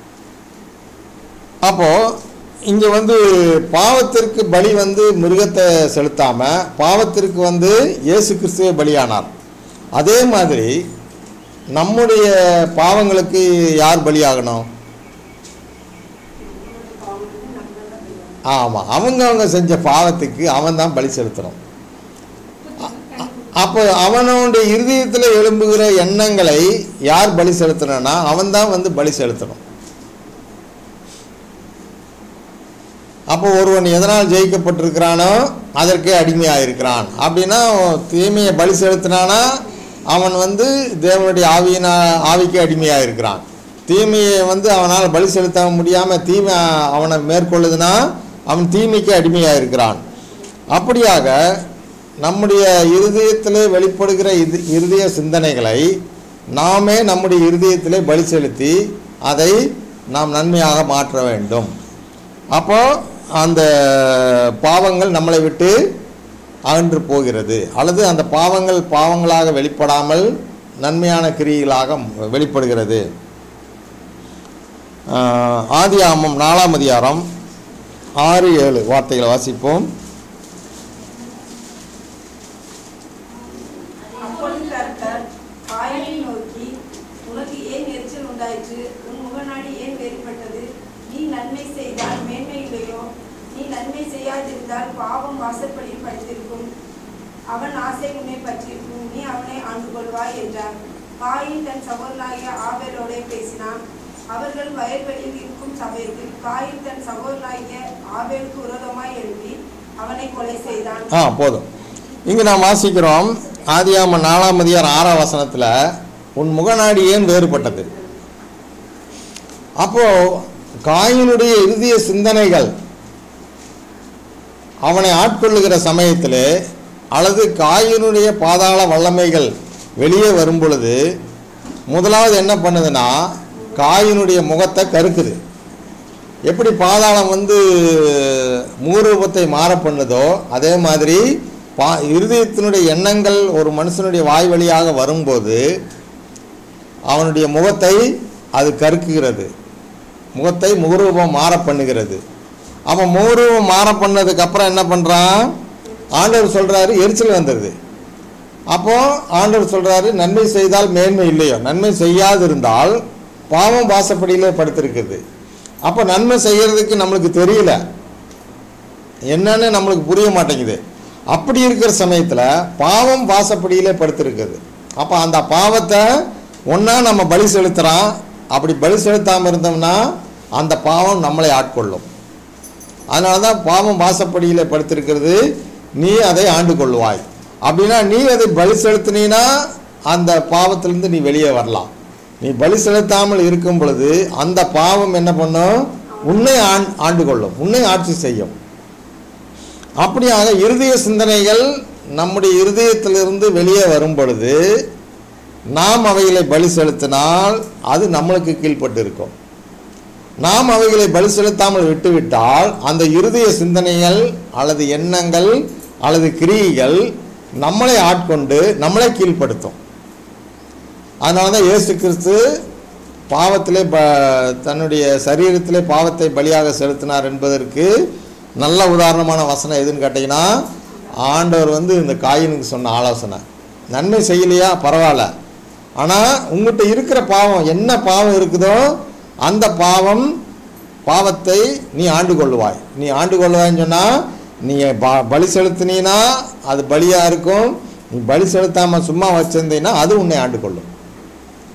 அப்போது இங்கே வந்து பாவத்திற்கு பலி வந்து மிருகத்தை செலுத்தாமல் பாவத்திற்கு வந்து இயேசு கிறிஸ்துவே பலியானார் அதே மாதிரி நம்முடைய பாவங்களுக்கு யார் பலியாகணும் ஆமாம் அவங்க அவங்க செஞ்ச பாவத்துக்கு அவன் தான் பலி செலுத்தணும் அப்போ அவனுடைய இருதயத்தில் எழும்புகிற எண்ணங்களை யார் பலி செலுத்தணும்னா அவன் தான் வந்து பலி செலுத்தணும் அப்போ ஒருவன் எதனால் ஜெயிக்கப்பட்டிருக்கிறானோ அதற்கே அடிமையாயிருக்கிறான் அப்படின்னா தீமையை பலி செலுத்தினானா அவன் வந்து தேவனுடைய ஆவியினா ஆவிக்கு அடிமையாயிருக்கிறான் தீமையை வந்து அவனால் பலி செலுத்த முடியாமல் தீமை அவனை மேற்கொள்ளுதுன்னா அவன் தீமைக்கு அடிமையாயிருக்கிறான் அப்படியாக நம்முடைய இருதயத்திலே வெளிப்படுகிற இது இருதய சிந்தனைகளை நாமே நம்முடைய இருதயத்திலே பலி செலுத்தி அதை நாம் நன்மையாக மாற்ற வேண்டும் அப்போ அந்த பாவங்கள் நம்மளை விட்டு அகன்று போகிறது அல்லது அந்த பாவங்கள் பாவங்களாக வெளிப்படாமல் நன்மையான கிரியைகளாக வெளிப்படுகிறது ஆஹ், ஆதியாமம் நாலாம் அதிகாரம் ஆறு ஏழு வார்த்தைகளை வாசிப்போம் அப்பொழுது கர்த்தர் காயனை நோக்கி உனக்கு ஏன் எரிச்சல் உண்டாயிற்று உன் முகநாடி ஏன் வேறுபட்டது நீ நன்மை செய்தால் மேன்மை இல்லையோ நீ நன்மை செய்யாதிருந்தால் பாவம் வாசற்படியில் படுத்திருக்கும் அவன் ஆசை உன்னை பற்றியிருக்கும் நீ அவனை ஆண்டு கொள்வாய் என்றார் காயின் தன் சகோதரனாகிய ஆவேலோடே பேசினான் அவர்கள் வயல்வெளியில் இருக்கும் சமயத்தில் காயின் தன் சகோதரனாகிய ஆவேலுக்கு விரோதமாய் எழுப்பி அவனை கொலை செய்தான் ஆ போதும் இங்கே நாம் வாசிக்கிறோம் ஆதியாம நாலாம் அதிகாரம் ஆறாம் வசனத்தில் உன் முகநாடி ஏன் வேறுபட்டது அப்போ காயினுடைய இறுதிய சிந்தனைகள் அவனை ஆட்கொள்ளுகிற சமயத்தில் அல்லது காயினுடைய பாதாள வல்லமைகள் வெளியே வரும் பொழுது முதலாவது என்ன பண்ணுதுன்னா காயினுடைய முகத்தை கருக்குது எப்படி பாதாளம் வந்து மூரூபத்தை மாற பண்ணுதோ அதே மாதிரி பா இருதயத்தினுடைய எண்ணங்கள் ஒரு மனுஷனுடைய வாய் வழியாக வரும்போது அவனுடைய முகத்தை அது கருக்குகிறது முகத்தை முகரூபம் மாற பண்ணுகிறது அவன் முகரூபம் மாற பண்ணதுக்கு அப்புறம் என்ன பண்ணுறான் ஆண்டவர் சொல்கிறாரு எரிச்சல் வந்துடுது அப்போ ஆண்டவர் சொல்கிறாரு நன்மை செய்தால் மேன்மை இல்லையோ நன்மை செய்யாதிருந்தால் பாவம் வாசப்படியிலே படுத்திருக்குது அப்போ நன்மை செய்யறதுக்கு நம்மளுக்கு தெரியல என்னன்னு நம்மளுக்கு புரிய மாட்டேங்குது அப்படி இருக்கிற சமயத்தில் பாவம் வாசப்படியிலே படுத்திருக்குது அப்போ அந்த பாவத்தை ஒன்றா நம்ம பலி செலுத்துகிறோம் அப்படி பலி செலுத்தாமல் இருந்தோம்னா அந்த பாவம் நம்மளை ஆட்கொள்ளும் அதனால தான் பாவம் வாசப்படியில் படுத்திருக்கிறது நீ அதை ஆண்டு கொள்வாய் அப்படின்னா நீ அதை பலி செலுத்தினீன்னா அந்த பாவத்திலிருந்து நீ வெளியே வரலாம் நீ பலி செலுத்தாமல் இருக்கும் பொழுது அந்த பாவம் என்ன பண்ணும் உன்னை ஆண் ஆண்டு கொள்ளும் உன்னை ஆட்சி செய்யும் அப்படியாக இருதய சிந்தனைகள் நம்முடைய இருதயத்திலிருந்து வெளியே வரும் பொழுது நாம் அவைகளை பலி செலுத்தினால் அது நம்மளுக்கு கீழ்ப்பட்டு இருக்கும் நாம் அவைகளை பலி செலுத்தாமல் விட்டுவிட்டால் அந்த இருதய சிந்தனைகள் அல்லது எண்ணங்கள் அல்லது கிரியைகள் நம்மளை ஆட்கொண்டு நம்மளை கீழ்ப்படுத்தும் அதனால தான் இயேசு கிறிஸ்து பாவத்திலே ப தன்னுடைய சரீரத்திலே பாவத்தை பலியாக செலுத்தினார் என்பதற்கு நல்ல உதாரணமான வசனம் எதுன்னு கேட்டிங்கன்னா ஆண்டவர் வந்து இந்த காயினுக்கு சொன்ன ஆலோசனை நன்மை செய்யலையா பரவாயில்ல ஆனால் உங்கள்கிட்ட இருக்கிற பாவம் என்ன பாவம் இருக்குதோ அந்த பாவம் பாவத்தை நீ ஆண்டு கொள்வாய் நீ ஆண்டு கொள்வாய்ன்னு சொன்னால் நீங்கள் ப பலி செலுத்தினீன்னா அது பலியாக இருக்கும் நீ பலி செலுத்தாமல் சும்மா வச்சிருந்தீங்கன்னா அது உன்னை ஆண்டு கொள்ளும்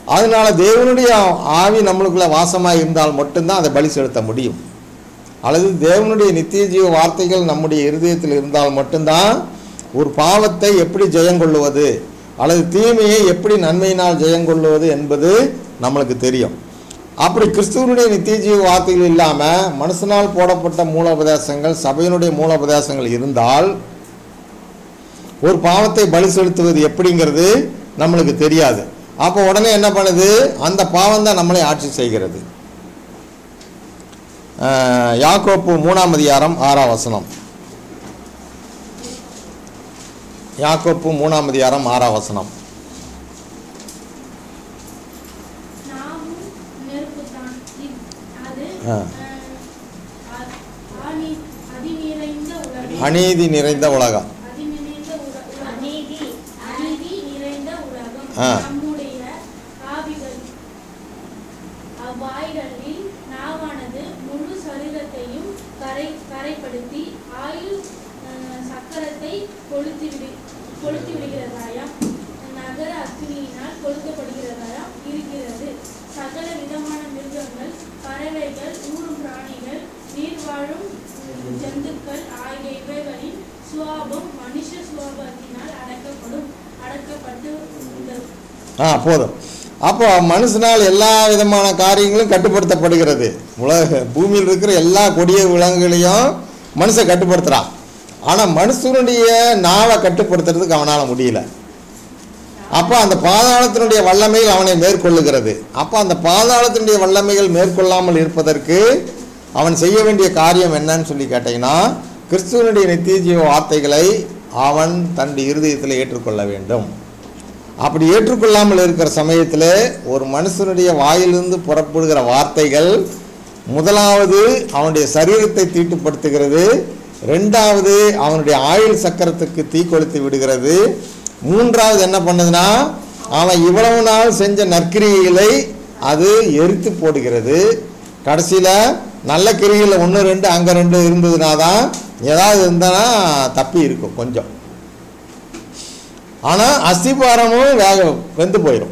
அதனால தேவனுடைய ஆவி நம்மளுக்குள்ள வாசமாக இருந்தால் மட்டும்தான் அதை பலி செலுத்த முடியும் அல்லது தேவனுடைய நித்திய ஜீவ வார்த்தைகள் நம்முடைய இருதயத்தில் இருந்தால் மட்டும்தான் ஒரு பாவத்தை எப்படி ஜெயங்கொள்ளுவது அல்லது தீமையை எப்படி நன்மையினால் ஜெயங்கொள்ளுவது என்பது நம்மளுக்கு தெரியும் அப்படி கிறிஸ்துவனுடைய நித்திய ஜீவ வார்த்தைகள் இல்லாமல் மனுஷனால் போடப்பட்ட மூலோபதேசங்கள் சபையினுடைய மூலோபதேசங்கள் இருந்தால் ஒரு பாவத்தை பலி செலுத்துவது எப்படிங்கிறது நம்மளுக்கு தெரியாது அப்போ உடனே என்ன பண்ணுது அந்த பாவம் தான் நம்மளை ஆட்சி செய்கிறது அஹ், யாக்கோப்பு மூணாம் அதிகாரம் ஆறாம் வசனம் யாக்கோப்பு மூணாம் அதிகாரம் ஆறாம் வசனம் நாமும் நெருப்புதான் இத்- அது ஆ. அஹ், அ- ஆணி- அதிநிறைந்த உலகம் அநீதி நிறைந்த உலகம் அதிநிறைந்த உல- உலகம். அநீதி அநீதி நிறைந்த உலகம் ஆ. நம்முடைய ஆவிகள் அவ்வாய்களில் நாவானது முழு சரீரத்தையும் கரை கரைப்படுத்தி ஆயுள் அஹ், சக்கரத்தை கொளுத்தி விடு கொளுத்தி விடுகிறதாயாம் நகர அக்னியினால் கொளுத்தப்படுகிறதாயாம் இருக்கிறது சகல விதமான மிருகங்கள் பறவைகள் ஊரும் பிராணிகள் நீர் வாழும் ஜந்துக்கள் ஆகிய இவைகளின் சுவாபம் மனுஷ சுவாபத்தினால் அடக்கப்படும் அடக்கப்பட்டு உள்ளது. ஆ போதும் அப்போ மனுஷனால் எல்லா விதமான காரியங்களும் கட்டுப்படுத்தப்படுகிறது உலக பூமியில் இருக்கிற எல்லா கொடிய விலங்குகளையும் மனுஷன் கட்டுப்படுத்துகிறான் ஆனால் மனுஷனுடைய நாவை கட்டுப்படுத்துறதுக்கு அவனால் முடியல அப்போ அந்த பாதாளத்தினுடைய வல்லமைகள் அவனை மேற்கொள்ளுகிறது அப்போ அந்த பாதாளத்தினுடைய வல்லமைகள் மேற்கொள்ளாமல் இருப்பதற்கு அவன் செய்ய வேண்டிய காரியம் என்னன்னு சொல்லி கேட்டீங்கன்னா கிறிஸ்துவனுடைய நித்திய ஜீவ வார்த்தைகளை அவன் தன்னுடைய இருதயத்தில் ஏற்றுக்கொள்ள வேண்டும் அப்படி ஏற்றுக்கொள்ளாமல் இருக்கிற சமயத்தில் ஒரு மனுஷனுடைய வாயிலிருந்து புறப்படுகிற வார்த்தைகள் முதலாவது அவனுடைய சரீரத்தை தீட்டுப்படுத்துகிறது ரெண்டாவது அவனுடைய ஆயுள் சக்கரத்துக்கு தீ கொளுத்தி விடுகிறது மூன்றாவது என்ன பண்ணுதுன்னா அவன் இவ்வளவு நாள் செஞ்ச நற்கிரிகளை அது எரித்து போடுகிறது கடைசியில் நல்ல கிரிகளில் ஒன்று ரெண்டு அங்கே ரெண்டு இருந்ததுனா தான் ஏதாவது இருந்தனா தப்பி இருக்கும் கொஞ்சம் ஆனால் அஸ்திபாரமும் வேக வெந்து போயிடும்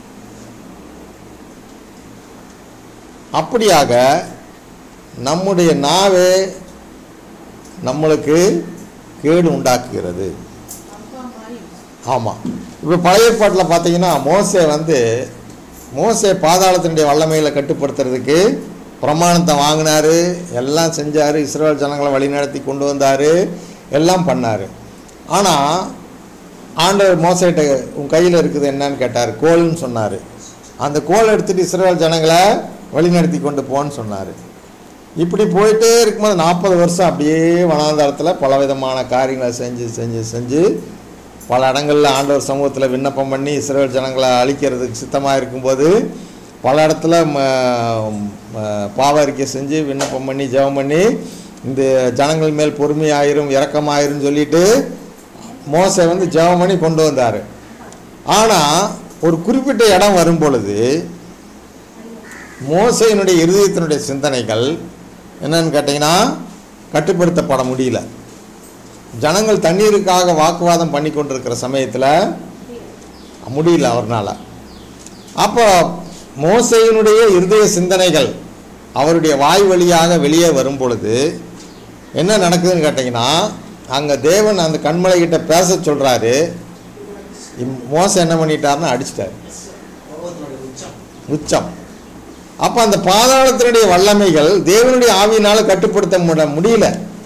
அப்படியாக நம்முடைய நாவே நம்மளுக்கு கேடு உண்டாக்குகிறது ஆமாம் இப்போ பழைய பாட்டில் பார்த்தீங்கன்னா மோசே வந்து மோசே பாதாளத்தினுடைய வல்லமைகளை கட்டுப்படுத்துறதுக்கு பிரமாணத்தை வாங்கினாரு எல்லாம் செஞ்சார் இஸ்ரேல் ஜனங்களை வழிநடத்தி கொண்டு வந்தார் எல்லாம் பண்ணார் ஆனால் ஆண்டவர் மோசைட்ட உன் கையில் இருக்குது என்னன்னு கேட்டார் கோல்னு சொன்னார் அந்த கோல் எடுத்துட்டு இஸ்ரேல் ஜனங்களை வழிநடத்தி கொண்டு போன்னு சொன்னார் இப்படி போயிட்டே இருக்கும்போது நாற்பது வருஷம் அப்படியே வனாந்தரத்தில் பல விதமான காரியங்களை செஞ்சு செஞ்சு செஞ்சு பல இடங்களில் ஆண்டவர் சமூகத்தில் விண்ணப்பம் பண்ணி இஸ்ரேல் ஜனங்களை அழிக்கிறதுக்கு சித்தமாக இருக்கும்போது பல இடத்துல ம ம- பாவ அறிக்கை செஞ்சு விண்ணப்பம் பண்ணி ஜெபம் பண்ணி இந்த ஜனங்கள் மேல் பொறுமையாயிரும் இரக்கமாயிரும் சொல்லிட்டு மோசை வந்து ஜெபம் பண்ணி கொண்டு வந்தார் ஆனால் ஒரு குறிப்பிட்ட இடம் வரும் பொழுது மோசையினுடைய இருதயத்தினுடைய சிந்தனைகள் என்னன்னு கேட்டிங்கன்னா கட்டுப்படுத்தப்பட முடியல ஜனங்கள் தண்ணீருக்காக வாக்குவாதம் பண்ணி கொண்டிருக்கிற சமயத்தில் முடியல அவர்னால அப்போ மோசையினுடைய இருதய சிந்தனைகள் அவருடைய வாய் வழியாக வெளியே வரும் பொழுது என்ன நடக்குதுன்னு கேட்டிங்கன்னா அங்கே தேவன் அந்த கண்மலை கிட்ட பேச சொல்கிறாரு மோசை என்ன பண்ணிட்டாருன்னு அடிச்சிட்டாரு கோபத்தினுடைய உச்சம் உச்சம் அப்போ அந்த பாதாளத்தினுடைய வல்லமைகள் தேவனுடைய ஆவியினால கட்டுப்படுத்த முட முடியல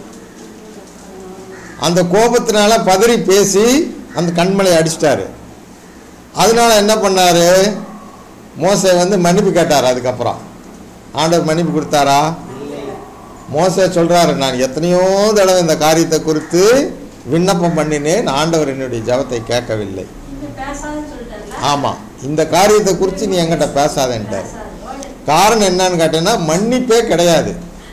அந்த கோபத்தினால பதறி பேசி அந்த கண்மலை அடிச்சிட்டாரு அதனால என்ன பண்ணாரு மோசே வந்து மன்னிப்பு கேட்டார் அதுக்கப்புறம் ஆண்டவர் மன்னிப்பு கொடுத்தாரா மோசே சொல்றாரு நான் எத்தனையோ தடவை இந்த காரியத்தை குறித்து விண்ணப்பம் பண்ணினேன் ஆண்டவர் என்னுடைய ஜெபத்தை கேட்கவில்லை இந்த பேசாதுன்னு சொல்லிட்டாருல ஆமாம் இந்த காரியத்தை குறித்து நீ என்கிட்ட பேசாதேன்ட்டார் பேசாது. ஓடு. காரணம் என்னன்னு கேட்டீங்கன்னா மன்னிப்பே கிடையாது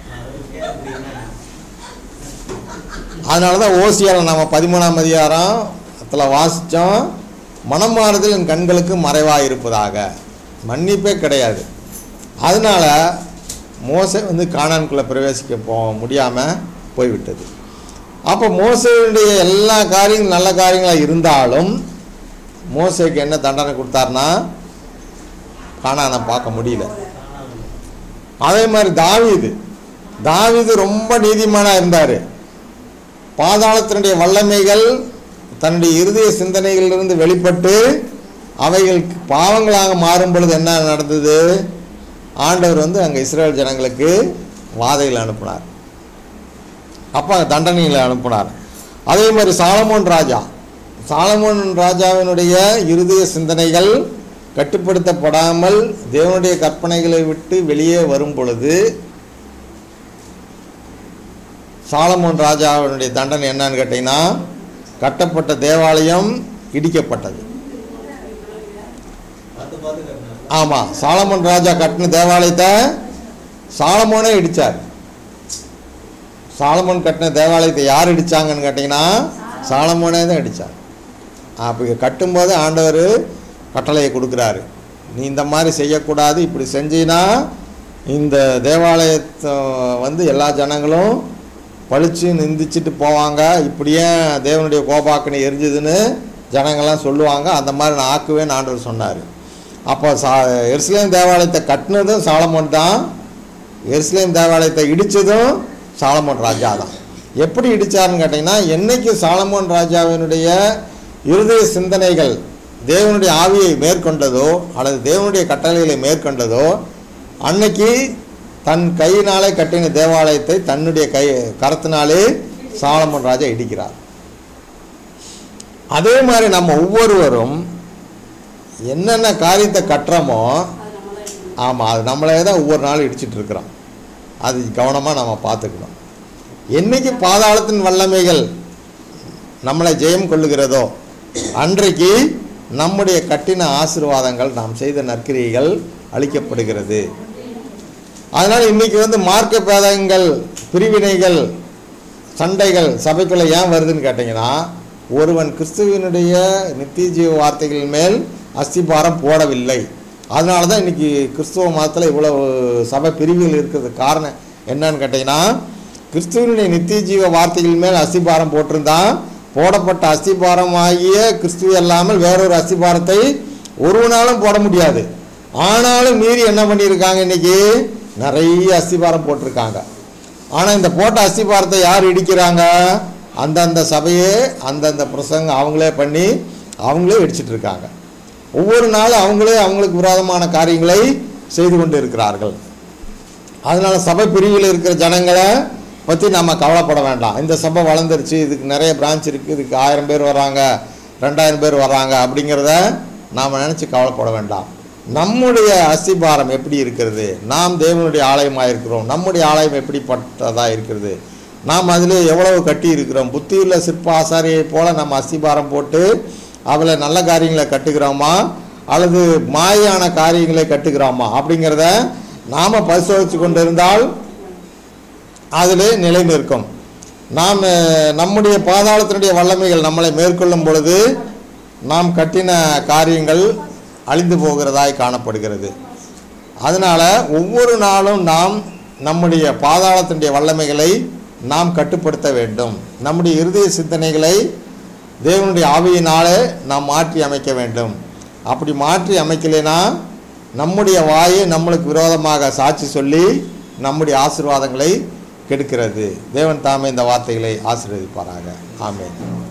அதனால தான் ஓசியால் நம்ம பதிமூணாம் அதிகாரத்தில் வாசித்தோம் மனம் மாறுதல் என் கண்களுக்கு மறைவாக இருப்பதாக மன்னிப்பே கிடையாது அதனால மோசை வந்து காணான்குள்ளே பிரவேசிக்க போ முடியாமல் போய்விட்டது அப்போ மோசையுடைய எல்லா காரியங்களும் நல்ல காரியங்களாக இருந்தாலும் மோசைக்கு என்ன தண்டனை கொடுத்தாருன்னா காணானை பார்க்க முடியல அதே மாதிரி தாவீது தாவீது ரொம்ப நீதிமானா இருந்தார் பாதாளத்தினுடைய வல்லமைகள் தன்னுடைய இருதய சிந்தனைகளிலிருந்து வெளிப்பட்டு அவைகள் பாவங்களாக மாறும் பொழுது என்ன நடந்தது ஆண்டவர் வந்து அங்கே இஸ்ரேல் ஜனங்களுக்கு வாதைகள் அனுப்பினார் அப்போ தண்டனைகளை அனுப்பினார் அதே மாதிரி சாலமோன் ராஜா சாலமோன் ராஜாவினுடைய இருதய சிந்தனைகள் கட்டுப்படுத்தப்படாமல் தேவனுடைய கற்பனைகளை விட்டு வெளியே வரும் பொழுது சாலமோன் ராஜாவினுடைய தண்டனை என்னன்னு கேட்டிங்கன்னா கட்டப்பட்ட தேவாலயம் இடிக்கப்பட்டது பார்த்து பார்த்து கட்டினாங்க ஆமாம் சாலமோன் ராஜா கட்டின தேவாலயத்தை சாலமோனே இடித்தார் சாலமோன் கட்டின தேவாலயத்தை யார் இடித்தாங்கன்னு கேட்டிங்கன்னா சாலமோனே தான் இடித்தார் அப்போ கட்டும்போது ஆண்டவர் கட்டளையை கொடுக்குறாரு நீ இந்த மாதிரி செய்யக்கூடாது இப்படி செஞ்சினா இந்த தேவாலயத்தை வந்து எல்லா ஜனங்களும் பழிச்சு நிந்திச்சிட்டு போவாங்க இப்படியே தேவனுடைய கோபாக்கனை எரிஞ்சுதுன்னு ஜனங்கள்லாம் சொல்லுவாங்க அந்த மாதிரி நான் ஆக்குவேன்னு ஆண்டவர் சொன்னார் அப்போ சா எருசலேம் தேவாலயத்தை கட்டினதும் சாலமோன் தான் எருசலேம் தேவாலயத்தை இடித்ததும் சாலமோன் ராஜா தான் எப்படி இடித்தாருன்னு கேட்டிங்கன்னா என்னைக்கு சாலமோன் ராஜாவினுடைய இருதய சிந்தனைகள் தேவனுடைய ஆவியை மேற்கொண்டதோ அல்லது தேவனுடைய கட்டளைகளை மேற்கொண்டதோ அன்னைக்கு தன் கையினாலே கட்டின தேவாலயத்தை தன்னுடைய கை கரத்தினாலே சாலமோன் ராஜா இடிக்கிறார் அதே மாதிரி நம்ம ஒவ்வொருவரும் என்னென்ன காரியத்தை கட்டுறோமோ ஆமாம் அது நம்மளே தான் ஒவ்வொரு நாளும் இடிச்சிட்டு இருக்கிறோம் அது கவனமாக நம்ம பார்த்துக்கணும் என்னைக்கு பாதாளத்தின் வல்லமைகள் நம்மளை ஜெயம் கொள்ளுகிறதோ அன்றைக்கு நம்முடைய கட்டின ஆசீர்வாதங்கள் நாம் செய்த நற்கிரியைகள் அளிக்கப்படுகிறது அதனால் இன்னைக்கு வந்து மார்க்க பேதங்கள் பிரிவினைகள் சண்டைகள் சபைக்குள்ளே ஏன் வருதுன்னு கேட்டிங்கன்னா ஒருவன் கிறிஸ்துவனுடைய நித்திய ஜீவ வார்த்தைகள் மேல் அஸ்திபாரம் போடவில்லை அதனால தான் இன்னைக்கு கிறிஸ்துவ மதத்தில் இவ்வளவு சபை பிரிவுகள் இருக்கிறதுக்கு காரணம் என்னன்னு கேட்டிங்கன்னா கிறிஸ்துவனுடைய நித்திய ஜீவ வார்த்தைகள் மேல் அஸ்திபாரம் போட்டிருந்தான் போடப்பட்ட அஸ்திபாரம் ஆகிய கிறிஸ்துவ இல்லாமல் வேறொரு அஸ்திபாரத்தை ஒருவனாலும் போட முடியாது ஆனாலும் மீறி என்ன பண்ணியிருக்காங்க இன்னைக்கு நிறைய அஸ்திபாரம் போட்டிருக்காங்க ஆனால் இந்த போட்ட அஸ்திபாரத்தை யார் இடிக்கிறாங்க அந்தந்த சபையே அந்தந்த பிரசங்க அவங்களே பண்ணி அவங்களே இடிச்சிட்டு இருக்காங்க ஒவ்வொரு நாளும் அவங்களே அவங்களுக்கு விரோதமான காரியங்களை செய்து கொண்டு இருக்கிறார்கள் அதனால சபை பிரிவில் இருக்கிற ஜனங்களை பற்றி நம்ம கவலைப்பட வேண்டாம் இந்த சபை வளர்ந்துருச்சு இதுக்கு நிறைய பிரான்ச் இருக்குது இதுக்கு ஆயிரம் பேர் வராங்க ரெண்டாயிரம் பேர் வராங்க அப்படிங்கிறத நாம் நினச்சி கவலைப்பட வேண்டாம் நம்முடைய அஸ்திபாரம் எப்படி இருக்கிறது நாம் தேவனுடைய ஆலயமாக இருக்கிறோம் நம்முடைய ஆலயம் எப்படிப்பட்டதாக இருக்கிறது நாம் அதில் எவ்வளவு கட்டி இருக்கிறோம் புத்தியுள்ள சிற்ப ஆசாரியைப் போல நம்ம அஸ்திபாரம் போட்டு அவளை நல்ல காரியங்களை கட்டுகிறோமா அல்லது மாயான காரியங்களை கட்டுகிறோமா அப்படிங்கிறத நாம் பரிசோதித்து கொண்டு இருந்தால் அதிலே நிலை நிற்கும் நாம் அஹ், நம்முடைய பாதாளத்தினுடைய வல்லமைகள் நம்மளை மேற்கொள்ளும் பொழுது நாம் கட்டின காரியங்கள் அழிந்து போகிறதாய் காணப்படுகிறது அதனால் ஒவ்வொரு நாளும் நாம் நம்முடைய பாதாளத்தினுடைய வல்லமைகளை நாம் கட்டுப்படுத்த வேண்டும் நம்முடைய இருதய சிந்தனைகளை தேவனுடைய ஆவியினாலே நாம் மாற்றி அமைக்க வேண்டும் அப்படி மாற்றி அமைக்கலைனா நம்முடைய வாயை நம்மளுக்கு விரோதமாக சாட்சி சொல்லி நம்முடைய ஆசீர்வாதங்களை கெடுக்கிறது தேவன் தாமே இந்த வார்த்தைகளை ஆசீர்வதிப்பாராக ஆமென்